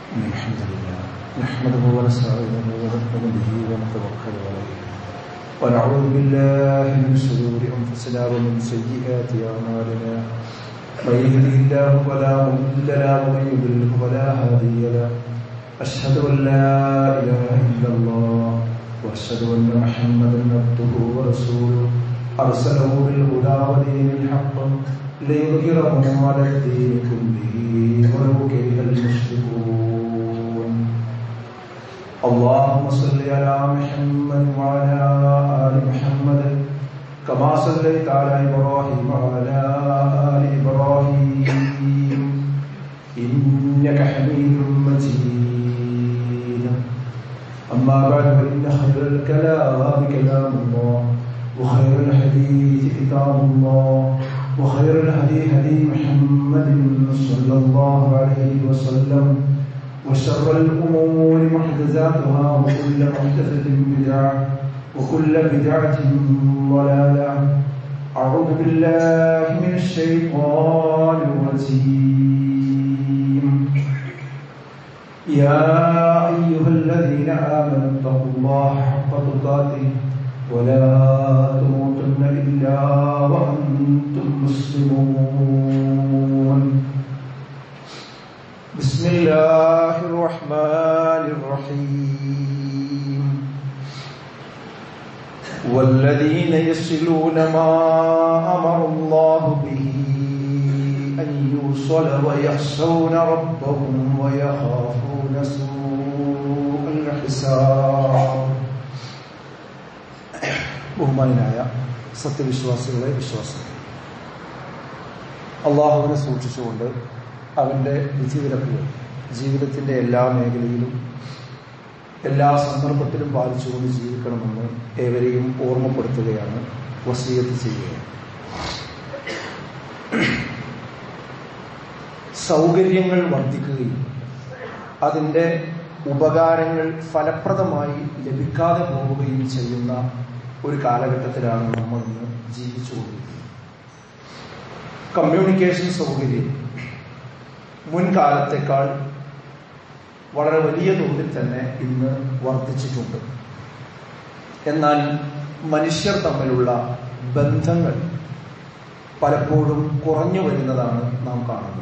إن الحمد لله نحمده ونستعينه ونؤمن به ونتوكل عليه ونعوذ بالله من شرور أنفسنا ومن سيئات أعمالنا من يهده الله فلا مضل له ومن يضلل فلا هادي له أشهد أن لا إله إلا الله وأشهد أن محمدا عبده ورسوله أرسله بالهدى ودين الحق ليظهره على الدين كله ولو كره المشركون اللهم صل على محمد وعلى آل محمد كما صليت على إبراهيم وعلى آل إبراهيم إنك حميد مجيد أما بعد فإن خير الكلام كلام الله وخير الحديث كتاب الله وخير الهدي هدي محمد صلى الله عليه وسلم وشر الأمور محدثاتها وكل محدثة بدعة وكل بدعة ضلالة أعوذ بالله من الشيطان الرجيم يا أيها الذين آمنوا اتقوا الله حق تقاته ولا تموتن إلا وأنتم مسلمون بسم الله الرحمن الرحيم والذين يصلون ما أمر الله به أن يوصل ويخشون ربهم ويخافون سوء الحساب ബഹുമാനായ സത്യവിശ്വാസികളെ വിശ്വാസം അള്ളാഹുവിനെ സൂക്ഷിച്ചുകൊണ്ട് അവൻ്റെ വിധിവിലക്കുകൾ ജീവിതത്തിൻ്റെ എല്ലാ മേഖലയിലും എല്ലാ സന്ദർഭത്തിലും പാലിച്ചുകൊണ്ട് ജീവിക്കണമെന്ന് ഏവരെയും ഓർമ്മപ്പെടുത്തുകയാണ് വസീയത്ത് ചെയ്യുകയാണ് സൗകര്യങ്ങൾ വർദ്ധിക്കുകയും അതിൻ്റെ ഉപകാരങ്ങൾ ഫലപ്രദമായി ലഭിക്കാതെ പോവുകയും ചെയ്യുന്ന ഒരു കാലഘട്ടത്തിലാണ് നമ്മൾ ഇന്ന് ജീവിച്ചുകൊണ്ടിരിക്കുന്നത് കമ്മ്യൂണിക്കേഷൻ സൗകര്യം മുൻകാലത്തേക്കാൾ വളരെ വലിയ തോതിൽ തന്നെ ഇന്ന് വർദ്ധിച്ചിട്ടുണ്ട് എന്നാൽ മനുഷ്യർ തമ്മിലുള്ള ബന്ധങ്ങൾ പലപ്പോഴും കുറഞ്ഞു വരുന്നതാണ് നാം കാണുന്നത്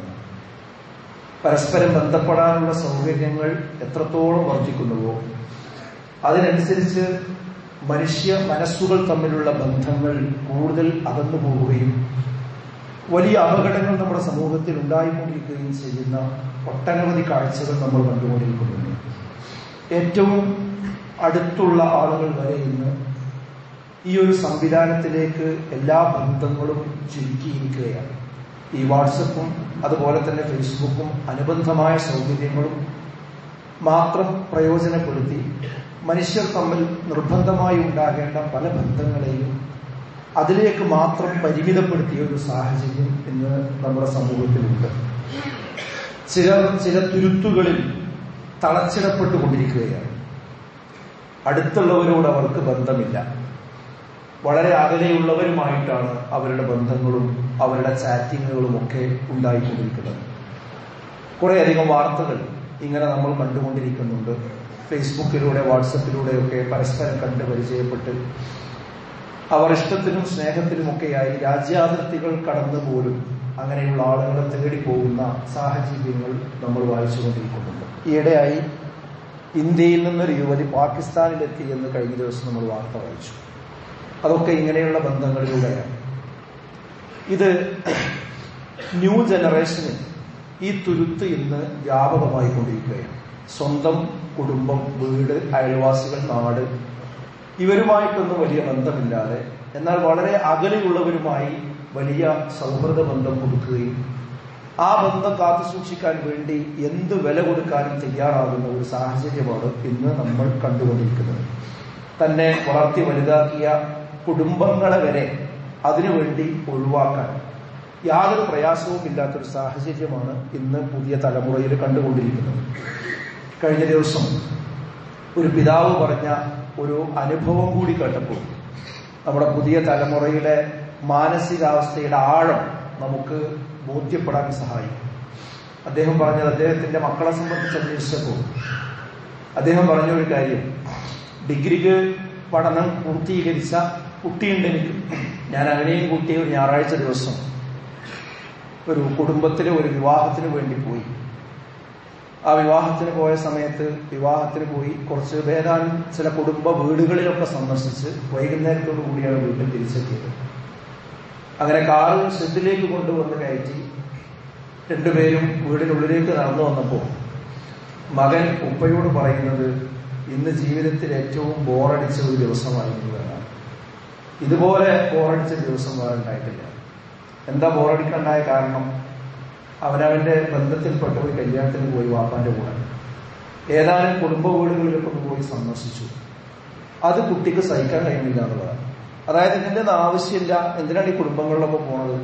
പരസ്പരം ബന്ധപ്പെടാനുള്ള സൗകര്യങ്ങൾ എത്രത്തോളം വർദ്ധിക്കുന്നുവോ അതിനനുസരിച്ച് മനുഷ്യ മനസ്സുകൾ തമ്മിലുള്ള ബന്ധങ്ങൾ കൂടുതൽ അകന്നു പോവുകയും വലിയ അപകടങ്ങൾ നമ്മുടെ സമൂഹത്തിൽ ഉണ്ടായിക്കൊണ്ടിരിക്കുകയും ചെയ്യുന്ന ഒട്ടനവധി കാഴ്ചകൾ നമ്മൾ കണ്ടുകൊണ്ടിരിക്കുന്നുണ്ട് ഏറ്റവും അടുത്തുള്ള ആളുകൾ വരെ ഇന്ന് ഈ ഒരു സംവിധാനത്തിലേക്ക് എല്ലാ ബന്ധങ്ങളും ചുരുക്കിയിരിക്കുകയാണ് ഈ വാട്സപ്പും അതുപോലെ തന്നെ ഫേസ്ബുക്കും അനുബന്ധമായ സൗകര്യങ്ങളും മാത്രം പ്രയോജനപ്പെടുത്തി മനുഷ്യർ തമ്മിൽ നിർബന്ധമായി ഉണ്ടാകേണ്ട പല ബന്ധങ്ങളെയും അതിലേക്ക് മാത്രം പരിമിതപ്പെടുത്തിയ ഒരു സാഹചര്യം ഇന്ന് നമ്മുടെ സമൂഹത്തിലുണ്ട് ചില ചില തുരുത്തുകളിൽ തളച്ചിടപ്പെട്ടുകൊണ്ടിരിക്കുകയാണ് അടുത്തുള്ളവരോട് അവർക്ക് ബന്ധമില്ല വളരെ അകലെയുള്ളവരുമായിട്ടാണ് അവരുടെ ബന്ധങ്ങളും അവരുടെ ചാറ്റിങ്ങുകളും ഒക്കെ ഉണ്ടായിക്കൊണ്ടിരിക്കുന്നത് കുറേയധികം വാർത്തകൾ ഇങ്ങനെ നമ്മൾ കണ്ടുകൊണ്ടിരിക്കുന്നുണ്ട് ഫേസ്ബുക്കിലൂടെ വാട്സപ്പിലൂടെയൊക്കെ പരസ്പരം കണ്ട് പരിചയപ്പെട്ട് അവർ ഇഷ്ടത്തിനും സ്നേഹത്തിനുമൊക്കെയായി രാജ്യാതിർത്തികൾ കടന്നു പോലും അങ്ങനെയുള്ള ആളുകളെ തേടി പോകുന്ന സാഹചര്യങ്ങൾ നമ്മൾ വായിച്ചുകൊണ്ടിരിക്കുന്നുണ്ട് ഈയിടെയായി ഇന്ത്യയിൽ നിന്നൊരു യുവതി പാകിസ്ഥാനിലെത്തി എന്ന് കഴിഞ്ഞ ദിവസം നമ്മൾ വാർത്ത വായിച്ചു അതൊക്കെ ഇങ്ങനെയുള്ള ബന്ധങ്ങളിലൂടെയാണ് ഇത് ന്യൂ ജനറേഷന് ഈ തുരുത്ത് ഇന്ന് വ്യാപകമായി കൊണ്ടിരിക്കുകയാണ് സ്വന്തം കുടുംബം വീട് അയൽവാസികൾ നാട് ഇവരുമായിട്ടൊന്നും വലിയ ബന്ധമില്ലാതെ എന്നാൽ വളരെ അകലെയുള്ളവരുമായി വലിയ സൗഹൃദ ബന്ധം കൊടുക്കുകയും ആ ബന്ധം കാത്തു സൂക്ഷിക്കാൻ വേണ്ടി എന്ത് വില കൊടുക്കാനും തയ്യാറാകുന്ന ഒരു സാഹചര്യമാണ് ഇന്ന് നമ്മൾ കണ്ടുകൊണ്ടിരിക്കുന്നത് തന്നെ വളർത്തി വലുതാക്കിയ കുടുംബങ്ങളെ വരെ അതിനുവേണ്ടി ഒഴിവാക്കാൻ യാതൊരു പ്രയാസവും ഇല്ലാത്തൊരു സാഹചര്യമാണ് ഇന്ന് പുതിയ തലമുറയിൽ കണ്ടുകൊണ്ടിരിക്കുന്നത് കഴിഞ്ഞ ദിവസം ഒരു പിതാവ് പറഞ്ഞ ഒരു അനുഭവം കൂടി കേട്ടപ്പോൾ നമ്മുടെ പുതിയ തലമുറയിലെ മാനസികാവസ്ഥയുടെ ആഴം നമുക്ക് ബോധ്യപ്പെടാൻ സഹായിക്കും അദ്ദേഹം പറഞ്ഞത് അദ്ദേഹത്തിന്റെ മക്കളെ സംബന്ധിച്ച് അന്വേഷിച്ചപ്പോൾ അദ്ദേഹം പറഞ്ഞ ഒരു കാര്യം ഡിഗ്രിക്ക് പഠനം പൂർത്തീകരിച്ച കുട്ടിയുണ്ട് എനിക്ക് ഞാൻ അവനെയും കൂട്ടി ഒരു ഞായറാഴ്ച ദിവസം ഒരു കുടുംബത്തിലെ ഒരു വിവാഹത്തിന് വേണ്ടി പോയി ആ വിവാഹത്തിന് പോയ സമയത്ത് വിവാഹത്തിന് പോയി കുറച്ച് ഭേദാനും ചില കുടുംബ വീടുകളിലൊക്കെ സന്ദർശിച്ച് വൈകുന്നേരത്തോടു കൂടിയാണ് വീട്ടിൽ തിരിച്ചെത്തിയത് അങ്ങനെ കാറ് ഷെഡിലേക്ക് കൊണ്ടുവന്ന് കയറ്റി രണ്ടുപേരും വീടിനുള്ളിലേക്ക് നടന്നു വന്നപ്പോൾ മകൻ ഉപ്പയോട് പറയുന്നത് ഇന്ന് ജീവിതത്തിൽ ഏറ്റവും ബോറടിച്ച ഒരു ദിവസമായിരുന്നു എന്നാണ് ഇതുപോലെ ബോറടിച്ച ദിവസം വേറെ ഉണ്ടായിട്ടില്ല എന്താ ബോറടിക്കണ്ടായ കാരണം അവനവന്റെ ബന്ധത്തിൽപ്പെട്ട ഒരു കല്യാണത്തിന് പോയി വാപ്പാന്റെ കൂടെ ഏതാനും കുടുംബ വീടുകളിലൊക്കെ ഒന്ന് പോയി സന്ദർശിച്ചു അത് കുട്ടിക്ക് സഹിക്കാൻ കഴിയുന്നില്ല എന്നുള്ളതാണ് അതായത് ഇതിന്റെ ഒന്നും ആവശ്യമില്ല എന്തിനാണ് ഈ കുടുംബങ്ങളിലൊക്കെ പോണത്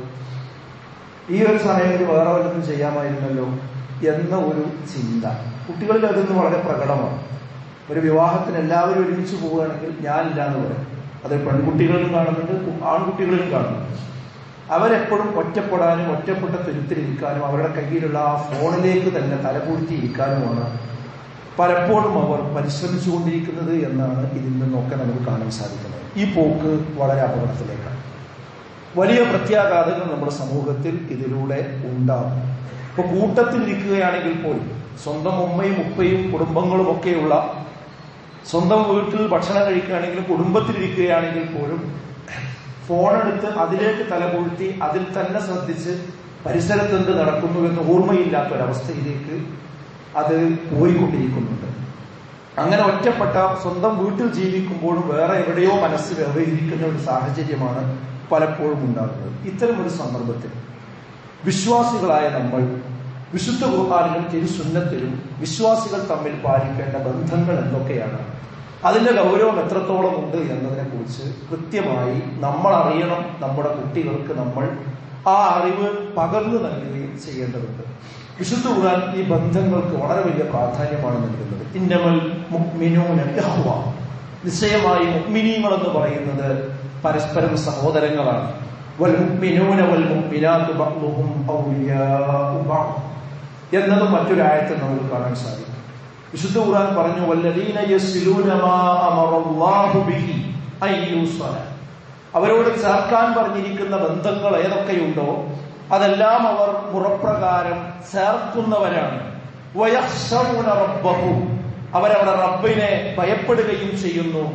ഈ ഒരു സമയത്ത് വേറെ വല്ലതും ചെയ്യാമായിരുന്നല്ലോ എന്ന ഒരു ചിന്ത കുട്ടികളിൽ അതൊന്ന് വളരെ പ്രകടമാണ് ഒരു വിവാഹത്തിന് എല്ലാവരും ഒരുമിച്ച് പോവുകയാണെങ്കിൽ ഞാനില്ല എന്ന് പറയും അത് പെൺകുട്ടികളിലും കാണുന്നുണ്ട് ആൺകുട്ടികളിലും കാണുന്നുണ്ട് അവരെപ്പോഴും ഒറ്റപ്പെടാനും ഒറ്റപ്പെട്ട തുരുത്തിലിരിക്കാനും അവരുടെ കയ്യിലുള്ള ആ ഫോണിലേക്ക് തന്നെ തലപൂഴ്ത്തി ഇരിക്കാനുമാണ് പലപ്പോഴും അവർ പരിശ്രമിച്ചുകൊണ്ടിരിക്കുന്നത് എന്നാണ് ഇതിൽ നിന്നൊക്കെ നമുക്ക് കാണാൻ സാധിക്കുന്നത് ഈ പോക്ക് വളരെ അപകടത്തിലേക്കാണ് വലിയ പ്രത്യാഘാതങ്ങൾ നമ്മുടെ സമൂഹത്തിൽ ഇതിലൂടെ ഉണ്ടാകും ഇപ്പൊ കൂട്ടത്തിൽ ഇരിക്കുകയാണെങ്കിൽ പോലും സ്വന്തം ഉമ്മയും ഉപ്പയും കുടുംബങ്ങളും ഒക്കെയുള്ള സ്വന്തം വീട്ടിൽ ഭക്ഷണം കഴിക്കുകയാണെങ്കിൽ കുടുംബത്തിലിരിക്കുകയാണെങ്കിൽ പോലും ഫോണെടുത്ത് അതിലേക്ക് തലപൊഴുത്തി അതിൽ തന്നെ ശ്രദ്ധിച്ച് പരിസരത്ത് എന്ത് നടക്കുന്നു എന്ന് ഓർമ്മയില്ലാത്ത ഒരവസ്ഥയിലേക്ക് അത് പോയിക്കൊണ്ടിരിക്കുന്നുണ്ട് അങ്ങനെ ഒറ്റപ്പെട്ട സ്വന്തം വീട്ടിൽ ജീവിക്കുമ്പോഴും വേറെ എവിടെയോ മനസ്സ് വ്യവഹരിക്കുന്ന ഒരു സാഹചര്യമാണ് പലപ്പോഴും ഉണ്ടാകുന്നത് ഇത്തരം ഒരു സന്ദർഭത്തിൽ വിശ്വാസികളായ നമ്മൾ വിശുദ്ധ ഖുർആാനിലും തിരുസുന്നത്തിലും വിശ്വാസികൾ തമ്മിൽ പാലിക്കേണ്ട ബന്ധങ്ങൾ എന്തൊക്കെയാണ് അതിന്റെ ഗൗരവം എത്രത്തോളം ഉണ്ട് എന്നതിനെ കുറിച്ച് കൃത്യമായി നമ്മൾ അറിയണം നമ്മുടെ കുട്ടികൾക്ക് നമ്മൾ ആ അറിവ് പകർന്നു നൽകുകയും ചെയ്യേണ്ടതുണ്ട് വിശുദ്ധ ഖുർആൻ ഈ ബന്ധങ്ങൾക്ക് വളരെ വലിയ പ്രാധാന്യമാണ് നൽകുന്നത് ഇന്നമൽ മുഅ്മിനൂന ഇഖ്വ. നിശ്ചയമായി മുഅ്മിനീങ്ങൾ എന്ന് പറയുന്നത് പരസ്പരം സഹോദരങ്ങളാണ് വൽ മുഅ്മിനൂന വൽ മുഅ്മിനാത്തു ബഅ്ദുഹും ഔലിയാഉ ബഅദ് എന്നതും മറ്റൊരായത്തിൽ നമുക്ക് കാണാൻ സാധിക്കും വിശുദ്ധ ഖുർആൻ പറഞ്ഞു വല്ലദീന യസ്ലൂന മാ അമറല്ലാഹു ബിഹി അയ്യൂസല അവരോട് ചേർക്കാൻ പറഞ്ഞിരിക്കുന്ന ബന്ധങ്ങൾ ഏതൊക്കെയുണ്ടോ അതെല്ലാം അവർ മുറപ്രകാരം ചേർക്കുന്നവരാണ് വയഹ്ശൗന റബ്ബഹും അവരവരുടെ റബ്ബിനെ ഭയപ്പെടുകയും ചെയ്യുന്നു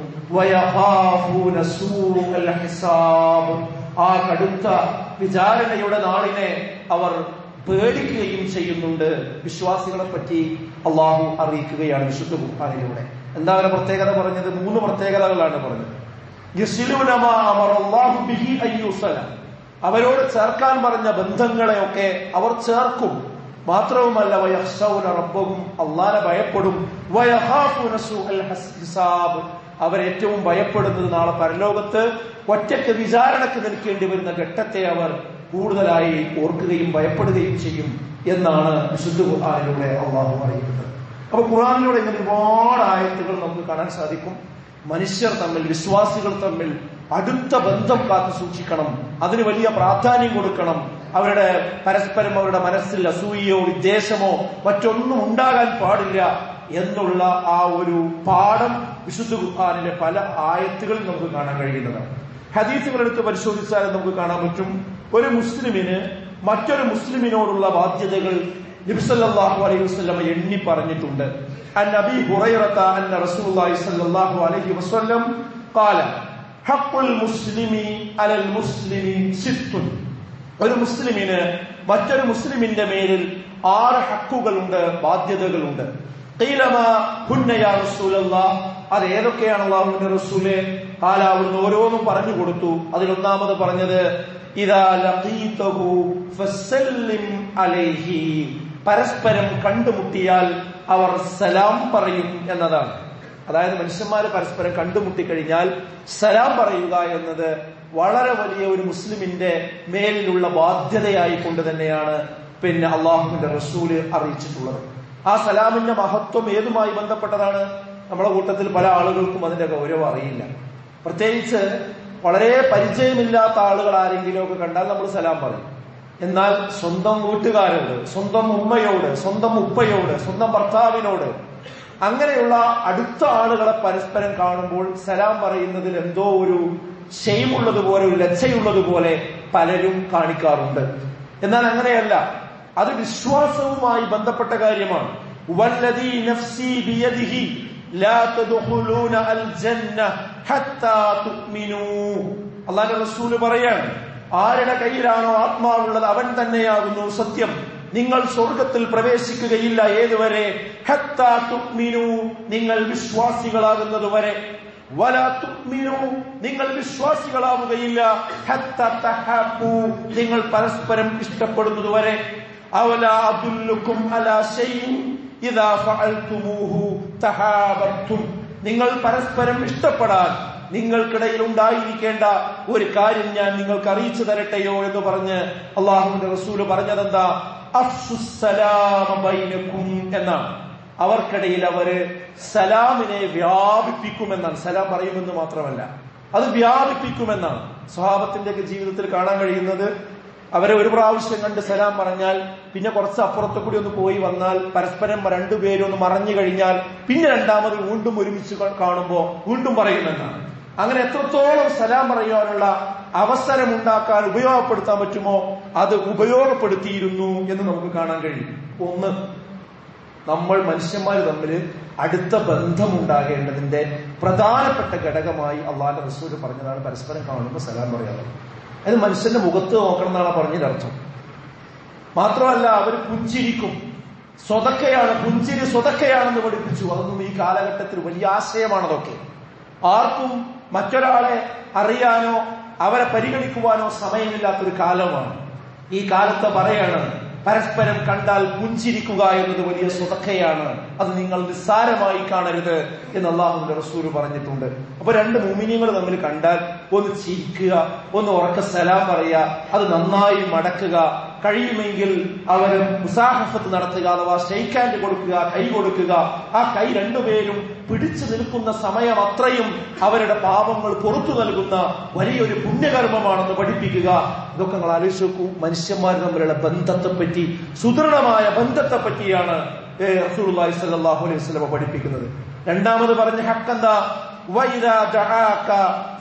വയഹാഫൂന സൂഅൽ ഹിസാബ് ആ കടുത്ത വിചാരണയുടെ നാളിനെ അവർ പേടിക്കുകയും ചെയ്യുന്നുണ്ട് വിശ്വാസികളെ പറ്റി അള്ളാഹു അറിയിക്കുകയാണ് വിശുദ്ധ ഖുർആാനിലൂടെ എന്താ അവരുടെ പ്രത്യേകത പറഞ്ഞത് മൂന്ന് പ്രത്യേകതകളാണ് പറഞ്ഞത് യസ്ലൂന മാ അമറല്ലാഹു ബിഹി അയ്യൂസല അവരോട് ചേർക്കാൻ പറഞ്ഞ ബന്ധങ്ങളെയൊക്കെ അവർ ചേർക്കും മാത്രവുമല്ല വയഹ്ശൗന റബ്ബഹും അള്ളാനെ ഭയപ്പെടും വയഹാഫൂന സൂഅൽ ഹിസാബ് അവരേറ്റവും ഭയപ്പെടുന്നത് നാളെ പരലോകത്ത് ഒറ്റയ്ക്ക് വിചാരണക്ക് നിൽക്കേണ്ടി വരുന്ന ഘട്ടത്തെ അവർ കൂടുതലായി ഓർക്കുകയും ഭയപ്പെടുകയും ചെയ്യും എന്നാണ് വിശുദ്ധ ഖുർആാനിലൂടെ അള്ളാഹു അറിയിക്കുന്നത് അപ്പൊ ഖുർആാനിലൂടെ ഇങ്ങനെ ഒരുപാട് ആയത്തുകൾ നമുക്ക് കാണാൻ സാധിക്കും മനുഷ്യർ തമ്മിൽ വിശ്വാസികൾ തമ്മിൽ അടുത്ത ബന്ധം കാത്തു സൂക്ഷിക്കണം അതിന് വലിയ പ്രാധാന്യം കൊടുക്കണം അവരുടെ പരസ്പരം അവരുടെ മനസ്സിൽ അസൂയയോ വിദ്വേഷമോ മറ്റൊന്നും ഉണ്ടാകാൻ പാടില്ല എന്നുള്ള ആ ഒരു പാഠം വിശുദ്ധ ഖുർആാനിലെ പല ആയത്തുകളിൽ നമുക്ക് കാണാൻ കഴിയുന്നതാണ് ഹദീസുകൾ എടുത്ത് പരിശോധിച്ചാൽ നമുക്ക് കാണാൻ പറ്റും ഒരു മുസ്ലിമിന് മറ്റൊരു മുസ്ലിമിനോടുള്ള ബാധ്യതകൾ നബിസല്ലാഹു അലൈഹി വസ്ലമ എണ്ണി പറഞ്ഞിട്ടുണ്ട് അൻ അബി ഹുറൈറത്ത അന്ന റസൂലുള്ളാഹി സ്വല്ലല്ലാഹു അലൈഹി വസല്ലം ഖാല ഹഖുൽ മുസ്ലിമി അലൽ മുസ്ലിമി സിത്തുൻ ഒരു മുസ്ലിമിന് മറ്റൊരു മുസ്ലിമിന്റെ മേലിൽ ആറ് ഹക്കുകളുണ്ട് ബാധ്യതകളുണ്ട് ഖീലമാ ഹുന്ന യാ റസൂലല്ലാഹ് അത് ഏതൊക്കെയാണ് അള്ളാഹുവിന്റെ റസൂലെ കാല അവിടുന്ന് ഓരോന്നും പറഞ്ഞു കൊടുത്തു അതിലൊന്നാമത് പറഞ്ഞത് ഇതാ ലഖീതഹു ഫസല്ലിം അലൈഹി പരസ്പരം കണ്ടുമുട്ടിയാൽ അവർ സലാം പറയും എന്നതാണ് അതായത് മനുഷ്യന്മാര് പരസ്പരം കണ്ടുമുട്ടി കഴിഞ്ഞാൽ സലാം പറയുക എന്നത് വളരെ വലിയ ഒരു മുസ്ലിമിന്റെ മേലിലുള്ള ബാധ്യതയായി കൊണ്ട് തന്നെയാണ് പിന്നെ അള്ളാഹുവിന്റെ റസൂല് അറിയിച്ചിട്ടുള്ളത് ആ സലാമിന്റെ മഹത്വം ഏതുമായി ബന്ധപ്പെട്ടതാണ് നമ്മുടെ കൂട്ടത്തിൽ പല ആളുകൾക്കും അതിന്റെ ഗൗരവം അറിയില്ല പ്രത്യേകിച്ച് വളരെ പരിചയമില്ലാത്ത ആളുകൾ ആരെങ്കിലും ഒക്കെ കണ്ടാൽ നമ്മൾ സലാം പറയും എന്നാൽ സ്വന്തം വീട്ടുകാരോട് സ്വന്തം ഉമ്മയോട് സ്വന്തം ഉപ്പയോട് സ്വന്തം ഭർത്താവിനോട് അങ്ങനെയുള്ള അടുത്ത ആളുകളെ പരസ്പരം കാണുമ്പോൾ സലാം പറയുന്നതിൽ എന്തോ ഒരു ഷെയിമുള്ളതുപോലെ ഒരു ലജ്ജയുള്ളതുപോലെ പലരും കാണിക്കാറുണ്ട് എന്നാൽ അങ്ങനെയല്ല അത് വിശ്വാസവുമായി ബന്ധപ്പെട്ട കാര്യമാണ് വല്ലദീ നഫ്സി ബിയദിഹി ലാ തദ്ഖുലൂന അൽ ജന്ന ഹത്താ തുഅ്മിനൂ അല്ലാഹുവിന്റെ റസൂൽ പറയാണ് ആരുടെ കയ്യിലാണോ ആത്മാവുള്ളത് അവൻ തന്നെയാകുന്നു സത്യം നിങ്ങൾ സ്വർഗത്തിൽ പ്രവേശിക്കുകയില്ല ഏതുവരെ ഹത്താ തുഅ്മിനൂ നിങ്ങൾ വിശ്വാസികളാകുന്നത് വരെ വല തുഅ്മിനൂ നിങ്ങൾ വിശ്വാസികളാവുകയില്ല ഹത്ത തഹബ്ബു നിങ്ങൾ പരസ്പരം ഇഷ്ടപ്പെടുന്നത് വരെ അവല അദുല്ലുക്കും അലാ ശൈഇൻ ഇദാ ഫഅൽതുമൂഹു തഹാബത്തും നിങ്ങൾ പരസ്പരം ഇഷ്ടപ്പെടാൻ നിങ്ങൾക്കിടയിൽ ഉണ്ടായിരിക്കേണ്ട ഒരു കാര്യം ഞാൻ നിങ്ങൾക്ക് അറിയിച്ചു തരട്ടെയോ എന്ന് പറഞ്ഞ് അള്ളാഹുവിന്റെ റസൂല് പറഞ്ഞതെന്താ അഫ്സുസ്സലാമ ബൈനക്കും എന്നാണ് അവർക്കിടയിൽ അവര് സലാമിനെ വ്യാപിപ്പിക്കുമെന്നാണ് സലാം പറയുമെന്ന് മാത്രമല്ല അത് വ്യാപിപ്പിക്കുമെന്നാണ് സ്വഭാവത്തിന്റെയൊക്കെ ജീവിതത്തിൽ കാണാൻ കഴിയുന്നത് അവരെ ഒരു പ്രാവശ്യം കണ്ട് സലാം പറഞ്ഞാൽ പിന്നെ കുറച്ച് അപ്പുറത്ത് കൂടി ഒന്ന് പോയി വന്നാൽ പരസ്പരം രണ്ടുപേരും ഒന്ന് മറഞ്ഞു കഴിഞ്ഞാൽ പിന്നെ രണ്ടാമത് വീണ്ടും ഒരുമിച്ച് കാണുമ്പോൾ വീണ്ടും പറയുമെന്നാണ് അങ്ങനെ എത്രത്തോളം സലാം പറയാനുള്ള അവസരം ഉണ്ടാക്കാൻ ഉപയോഗപ്പെടുത്താൻ പറ്റുമോ അത് ഉപയോഗപ്പെടുത്തിയിരുന്നു എന്ന് നമുക്ക് കാണാൻ കഴിയും ഒന്ന് നമ്മൾ മനുഷ്യന്മാർ തമ്മിൽ അടുത്ത ബന്ധമുണ്ടാകേണ്ടതിന്റെ പ്രധാനപ്പെട്ട ഘടകമായി അള്ളാന്റെ റസൂൽ പറഞ്ഞതാണ് പരസ്പരം കാണുമ്പോൾ സലാം പറയാറുള്ളത് അത് മനുഷ്യന്റെ മുഖത്ത് നോക്കണം എന്നാണ് പറഞ്ഞതിന്റെ അർത്ഥം മാത്രമല്ല അവർ പുഞ്ചിരിക്കും സ്വതക്കയാണ് പുഞ്ചിരി സ്വതക്കയാണെന്ന് പഠിപ്പിച്ചു അതൊന്നും ഈ കാലഘട്ടത്തിൽ വലിയ ആശയമാണതൊക്കെ ആർക്കും മറ്റൊരാളെ അറിയാനോ അവരെ പരിഗണിക്കുവാനോ സമയമില്ലാത്തൊരു കാലമാണ് ഈ കാലത്ത് പറയാണ് പരസ്പരം കണ്ടാൽ പുഞ്ചിരിക്കുക എന്നത് വലിയ സ്വതക്കയാണ് അത് നിങ്ങൾ നിസ്സാരമായി കാണരുത് എന്ന് അള്ളാഹുന്റെ റസൂല് പറഞ്ഞിട്ടുണ്ട് അപ്പൊ രണ്ട് മുമിനിയങ്ങൾ തമ്മിൽ കണ്ടാൽ ഒന്ന് ചിരിക്കുക ഒന്ന് ഉറക്ക സലാം പറയുക അത് നന്നായി മടക്കുക കഴിയുമെങ്കിൽ അവർ മുസാഹഫത്ത് നടത്തുക അഥവാ ഷെയ്ക്ക് ഹാൻഡ് കൊടുക്കുക കൈ കൊടുക്കുക ആ കൈ രണ്ടുപേരും പിടിച്ചു നിൽക്കുന്ന സമയം അത്രയും അവരുടെ പാപങ്ങൾ പുറത്തു നൽകുന്ന വലിയൊരു പുണ്യകർമ്മമാണെന്ന് പഠിപ്പിക്കുക ഇതൊക്കെ നിങ്ങൾ ആലോചിച്ച് നോക്കൂ മനുഷ്യന്മാർ തമ്മിലുള്ള ബന്ധത്തെ പറ്റി സുദൃഢമായ ബന്ധത്തെ പറ്റിയാണ് റസൂലുള്ളാഹി സ്വല്ലല്ലാഹു അലൈഹി വസല്ലം പഠിപ്പിക്കുന്നത് രണ്ടാമത് പറഞ്ഞ ഹക്കെന്താ വൈദാ ദആക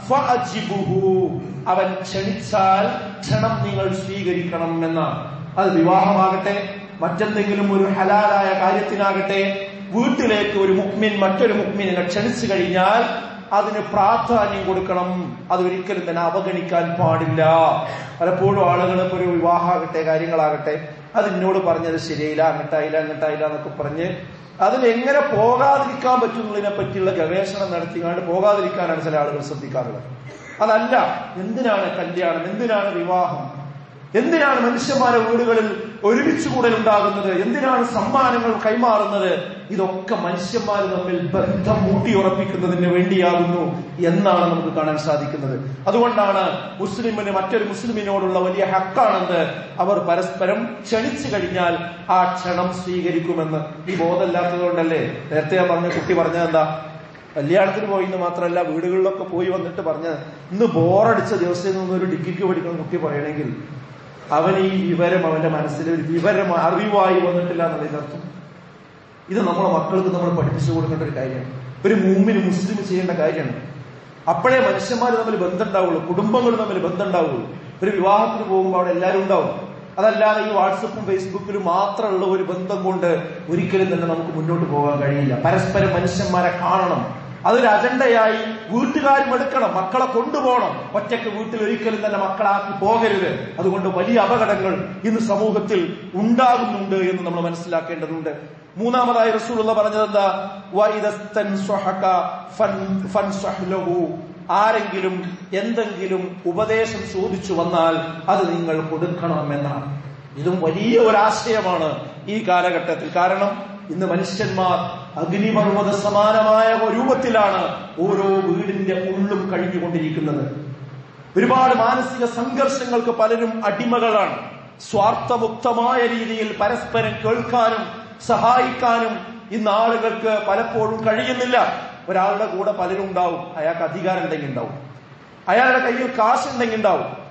ഫഅജിബുഹു അവൻ ക്ഷണിച്ചാൽ ക്ഷണം നിങ്ങൾ സ്വീകരിക്കണം എന്നാണ് അത് വിവാഹമാകട്ടെ മറ്റെന്തെങ്കിലും ഒരു ഹലാലായ കാര്യത്തിനാകട്ടെ വീട്ടിലേക്ക് ഒരു മുക്മിൻ മറ്റൊരു മുക്മിനെ ക്ഷണിച്ചു കഴിഞ്ഞാൽ അതിന് പ്രാധാന്യം കൊടുക്കണം അത് ഒരിക്കലും തന്നെ അവഗണിക്കാൻ പാടില്ല പലപ്പോഴും ആളുകൾ ഇപ്പൊ ഒരു വിവാഹമാകട്ടെ കാര്യങ്ങളാകട്ടെ അത് എന്നോട് പറഞ്ഞത് ശരിയില്ല അങ്ങട്ടായില്ല അങ്ങട്ടായില്ല എന്നൊക്കെ പറഞ്ഞ് അതിൽ എങ്ങനെ പോകാതിരിക്കാൻ പറ്റുന്നതിനെ പറ്റിയുള്ള ഗവേഷണം നടത്തിക്കാണ്ട് പോകാതിരിക്കാനാണ് ചില ആളുകൾ ശ്രദ്ധിക്കാറുള്ളത് അതല്ല എന്തിനാണ് കല്യാണം എന്തിനാണ് വിവാഹം എന്തിനാണ് മനുഷ്യന്മാരെ വീടുകളിൽ ഒരുമിച്ച് കൂടൽ ഉണ്ടാകുന്നത് എന്തിനാണ് സമ്മാനങ്ങൾ കൈമാറുന്നത് ഇതൊക്കെ മനുഷ്യന്മാർ തമ്മിൽ ബന്ധം ഊട്ടിയുറപ്പിക്കുന്നതിന് വേണ്ടിയാകുന്നു എന്നാണ് നമുക്ക് കാണാൻ സാധിക്കുന്നത് അതുകൊണ്ടാണ് മുസ്ലിമിന് മറ്റൊരു മുസ്ലിമിനോടുള്ള വലിയ ഹക്കാണെന്ന് അവർ പരസ്പരം ക്ഷണിച്ചു കഴിഞ്ഞാൽ ആ ക്ഷണം സ്വീകരിക്കുമെന്ന് ഈ ബോധമില്ലാത്തതുകൊണ്ടല്ലേ നേരത്തെ ഞാൻ പറഞ്ഞ കുട്ടി പറഞ്ഞത് എന്താ കല്യാണത്തിന് പോയി എന്ന് മാത്രമല്ല വീടുകളിലൊക്കെ പോയി വന്നിട്ട് പറഞ്ഞ ഇന്ന് ബോറടിച്ച ദിവസം നിന്ന് ഒരു ഡിഗ്രിക്ക് പഠിക്കുന്ന കുട്ടി പറയണമെങ്കിൽ അവൻ ഈ വിവരം അവന്റെ മനസ്സിൽ ഒരു വിവരം അറിവായി വന്നിട്ടില്ല എന്നുള്ളതിന്റെ അർത്ഥം ഇത് നമ്മളെ മക്കൾക്ക് നമ്മൾ പഠിപ്പിച്ചു കൊടുക്കേണ്ട ഒരു കാര്യമാണ് ഒരു മൂമിന് മുസ്ലിം ചെയ്യേണ്ട കാര്യമാണ് അപ്പോഴേ മനുഷ്യന്മാർ തമ്മിൽ ബന്ധം ഉണ്ടാവുള്ളൂ കുടുംബങ്ങൾ തമ്മിൽ ബന്ധം ഉണ്ടാവുള്ളൂ ഒരു വിവാഹത്തിന് പോകുമ്പോൾ അവിടെ എല്ലാവരും ഉണ്ടാവും അതല്ലാതെ ഈ വാട്സപ്പും ഫേസ്ബുക്കിലും മാത്രമുള്ള ഒരു ബന്ധം കൊണ്ട് ഒരിക്കലും തന്നെ നമുക്ക് മുന്നോട്ട് പോകാൻ കഴിയില്ല പരസ്പരം മനുഷ്യന്മാരെ കാണണം അതൊരു അജണ്ടയായി വീട്ടുകാരും എടുക്കണം മക്കളെ കൊണ്ടുപോകണം ഒറ്റയ്ക്ക് വീട്ടിൽ ഒരിക്കലും തന്നെ മക്കളാക്കി പോകരുത് അതുകൊണ്ട് വലിയ അപകടങ്ങൾ ഇന്ന് സമൂഹത്തിൽ ഉണ്ടാകുന്നുണ്ട് എന്ന് നമ്മൾ മനസ്സിലാക്കേണ്ടതുണ്ട് മൂന്നാമതായി റസൂലുള്ള പറഞ്ഞത് എന്താ ആരെങ്കിലും എന്തെങ്കിലും ഉപദേശം ചോദിച്ചു വന്നാൽ അത് നിങ്ങൾ കൊടുക്കണം എന്നാണ് ഇതും വലിയ ഒരാശയമാണ് ഈ കാലഘട്ടത്തിൽ കാരണം ഇന്ന് മനുഷ്യന്മാർ അഗ്നിപർവ്വത സമാനമായ രൂപത്തിലാണ് ഓരോ വീടിന്റെ ഉള്ളും കഴിഞ്ഞുകൊണ്ടിരിക്കുന്നത് ഒരുപാട് മാനസിക സംഘർഷങ്ങൾക്ക് പലരും അടിമകളാണ് സ്വാർത്ഥമുക്തമായ രീതിയിൽ പരസ്പരം കേൾക്കാനും സഹായിക്കാനും ഇന്ന് ആളുകൾക്ക് പലപ്പോഴും കഴിയുന്നില്ല ഒരാളുടെ കൂടെ പലരും ഉണ്ടാവും അയാൾക്ക് അധികാരം ഉണ്ടെങ്കിൽ ഉണ്ടാവും അയാളുടെ കയ്യിൽ കാശുണ്ടെങ്കിൽ ഉണ്ടാവും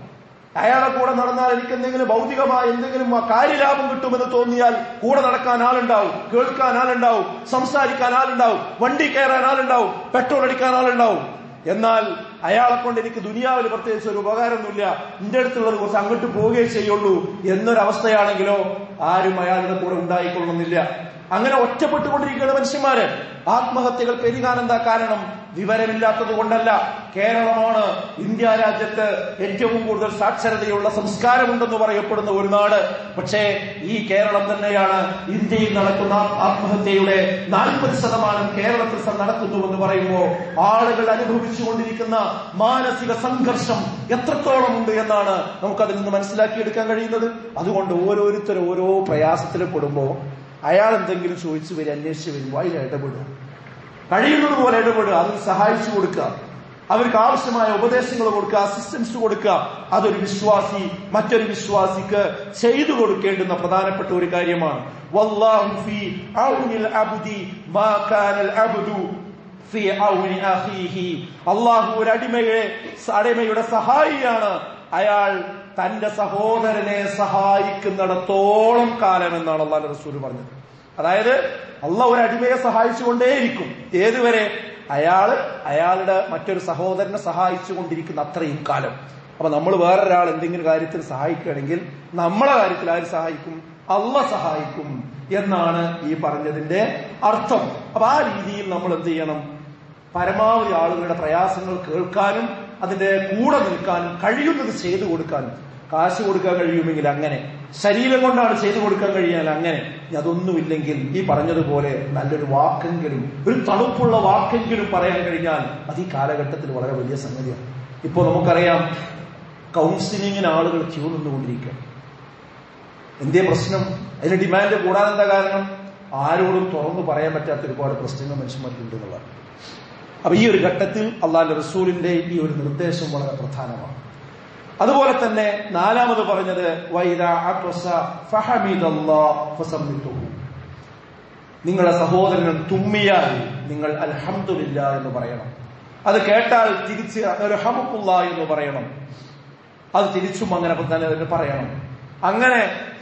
അയാളെ കൂടെ നടന്നാൽ എനിക്ക് എന്തെങ്കിലും ഭൗതികമായ എന്തെങ്കിലും കാര്യലാഭം കിട്ടുമെന്ന് തോന്നിയാൽ കൂടെ നടക്കാൻ ആളുണ്ടാവും കേൾക്കാൻ ആളുണ്ടാവും സംസാരിക്കാൻ ആളുണ്ടാവും വണ്ടി കയറാൻ ആളുണ്ടാവും പെട്രോൾ അടിക്കാൻ ആളുണ്ടാവും എന്നാൽ അയാളെ കൊണ്ട് എനിക്ക് ദുനിയാവിൽ പ്രത്യേകിച്ച് ഒരു ഉപകാരമൊന്നുമില്ല എന്റെ അടുത്തുള്ളത് കുറച്ച് അങ്ങോട്ട് പോവുകയേ ചെയ്യുള്ളൂ എന്നൊരവസ്ഥയാണെങ്കിലോ ആരും അയാളുടെ കൂടെ ഉണ്ടായിക്കൊള്ളുന്നില്ല അങ്ങനെ ഒറ്റപ്പെട്ടുകൊണ്ടിരിക്കുന്ന മനുഷ്യന്മാര് ആത്മഹത്യകൾ പെരുകാൻ എന്താ കാരണം വിവരമില്ലാത്തത് കൊണ്ടല്ല കേരളമാണ് ഇന്ത്യ രാജ്യത്ത് ഏറ്റവും കൂടുതൽ സാക്ഷരതയുള്ള സംസ്കാരമുണ്ടെന്ന് പറയപ്പെടുന്ന ഒരു നാട് പക്ഷേ ഈ കേരളം തന്നെയാണ് ഇന്ത്യയിൽ നടക്കുന്ന ആത്മഹത്യയുടെ നാൽപ്പത് ശതമാനം കേരളത്തിൽ സ- നടക്കുന്നുവെന്ന് പറയുമ്പോൾ ആളുകൾ അനുഭവിച്ചുകൊണ്ടിരിക്കുന്ന മാനസിക സംഘർഷം എത്രത്തോളം ഉണ്ട് എന്നാണ് നമുക്കതിൽ നിന്ന് മനസ്സിലാക്കിയെടുക്കാൻ കഴിയുന്നത് അതുകൊണ്ട് ഓരോരുത്തരും ഓരോ പ്രയാസത്തിൽ പെടുമ്പോൾ അയാൾ എന്തെങ്കിലും ചോദിച്ചു വരും അന്വേഷിച്ച് വരുമ്പോൾ അതിൽ ഇടപെടുക കഴിയുന്നത് പോലെ ഇടപെടുക അതിന് സഹായിച്ചു കൊടുക്കുക അവർക്ക് ആവശ്യമായ ഉപദേശങ്ങൾ കൊടുക്കുക അസിസ്റ്റൻസ് കൊടുക്കുക അതൊരു വിശ്വാസി മറ്റൊരു വിശ്വാസിക്ക് ചെയ്തു കൊടുക്കേണ്ടുന്ന പ്രധാനപ്പെട്ട ഒരു കാര്യമാണ് വല്ലാഹു ഫീ ഔനിൽ അബ്ദി മാ കാനൽ അബ്ദു ഫീ ഔനി അഖീഹി അല്ലാഹു ഒരു അടിമയെ അടിമയുടെ സഹായിയാണ് അയാൾ തന്റെ സഹോദരനെ സഹായിക്കുന്നിടത്തോളം കാലം എന്നാണ് അള്ളാഹു റസൂൽ പറഞ്ഞത് അതായത് അള്ള ഒരു അടിമയെ സഹായിച്ചുകൊണ്ടേയിരിക്കും ഏതുവരെ അയാള് അയാളുടെ മറ്റൊരു സഹോദരനെ സഹായിച്ചുകൊണ്ടിരിക്കുന്ന അത്രയും കാലം അപ്പൊ നമ്മൾ വേറൊരാൾ എന്തെങ്കിലും കാര്യത്തിൽ സഹായിക്കുകയാണെങ്കിൽ നമ്മളെ കാര്യത്തിൽ ആര് സഹായിക്കും അള്ള സഹായിക്കും എന്നാണ് ഈ പറഞ്ഞതിന്റെ അർത്ഥം അപ്പൊ ആ രീതിയിൽ നമ്മൾ എന്ത് ചെയ്യണം പരമാവധി ആളുകളുടെ പ്രയാസങ്ങൾ കേൾക്കാനും അതിന്റെ കൂടെ നിൽക്കാനും കഴിയുന്നത് ചെയ്തു കൊടുക്കാനും കാശ് കൊടുക്കാൻ കഴിയുമെങ്കിൽ അങ്ങനെ ശരീരം കൊണ്ടാണ് ചെയ്തു കൊടുക്കാൻ കഴിയാൻ അങ്ങനെ ഇനി അതൊന്നുമില്ലെങ്കിൽ ഈ പറഞ്ഞതുപോലെ നല്ലൊരു വാക്കെങ്കിലും ഒരു തണുപ്പുള്ള വാക്കെങ്കിലും പറയാൻ കഴിഞ്ഞാൽ അത് ഈ കാലഘട്ടത്തിൽ വളരെ വലിയ സംഗതിയാണ് ഇപ്പോൾ നമുക്കറിയാം കൗൺസിലിങ്ങിന് ആളുകൾ ക്യൂ നിന്നുകൊണ്ടിരിക്കുക എന്തേ പ്രശ്നം അതിന് ഡിമാൻഡ് കൂടാൻ എന്താ കാരണം ആരോടും തുറന്നു പറയാൻ പറ്റാത്ത ഒരുപാട് പ്രശ്നങ്ങൾ മനുഷ്യന്മാർക്കുണ്ട് എന്നുള്ളതാണ് അപ്പൊ ഈ ഒരു ഘട്ടത്തിൽ അള്ളാഹുന്റെ റസൂലിന്റെ ഈ ഒരു നിർദ്ദേശം വളരെ പ്രധാനമാണ് അതുപോലെ തന്നെ നാലാമത് പറഞ്ഞത് വൈദാ അത്വസ ഫഹമിദല്ലാഹ് ഫസമ്മിതുഹു. നിങ്ങളുടെ സഹോദരൻ തുമ്മിയാൽ നിങ്ങൾ അൽഹംദുലില്ല എന്ന് പറയണം അത് കേട്ടാൽ തിരിച്ച് അൽഹമുല്ല എന്ന് പറയണം അത് തിരിച്ചും അങ്ങനെ തന്നെ തന്നെ പറയണം അങ്ങനെ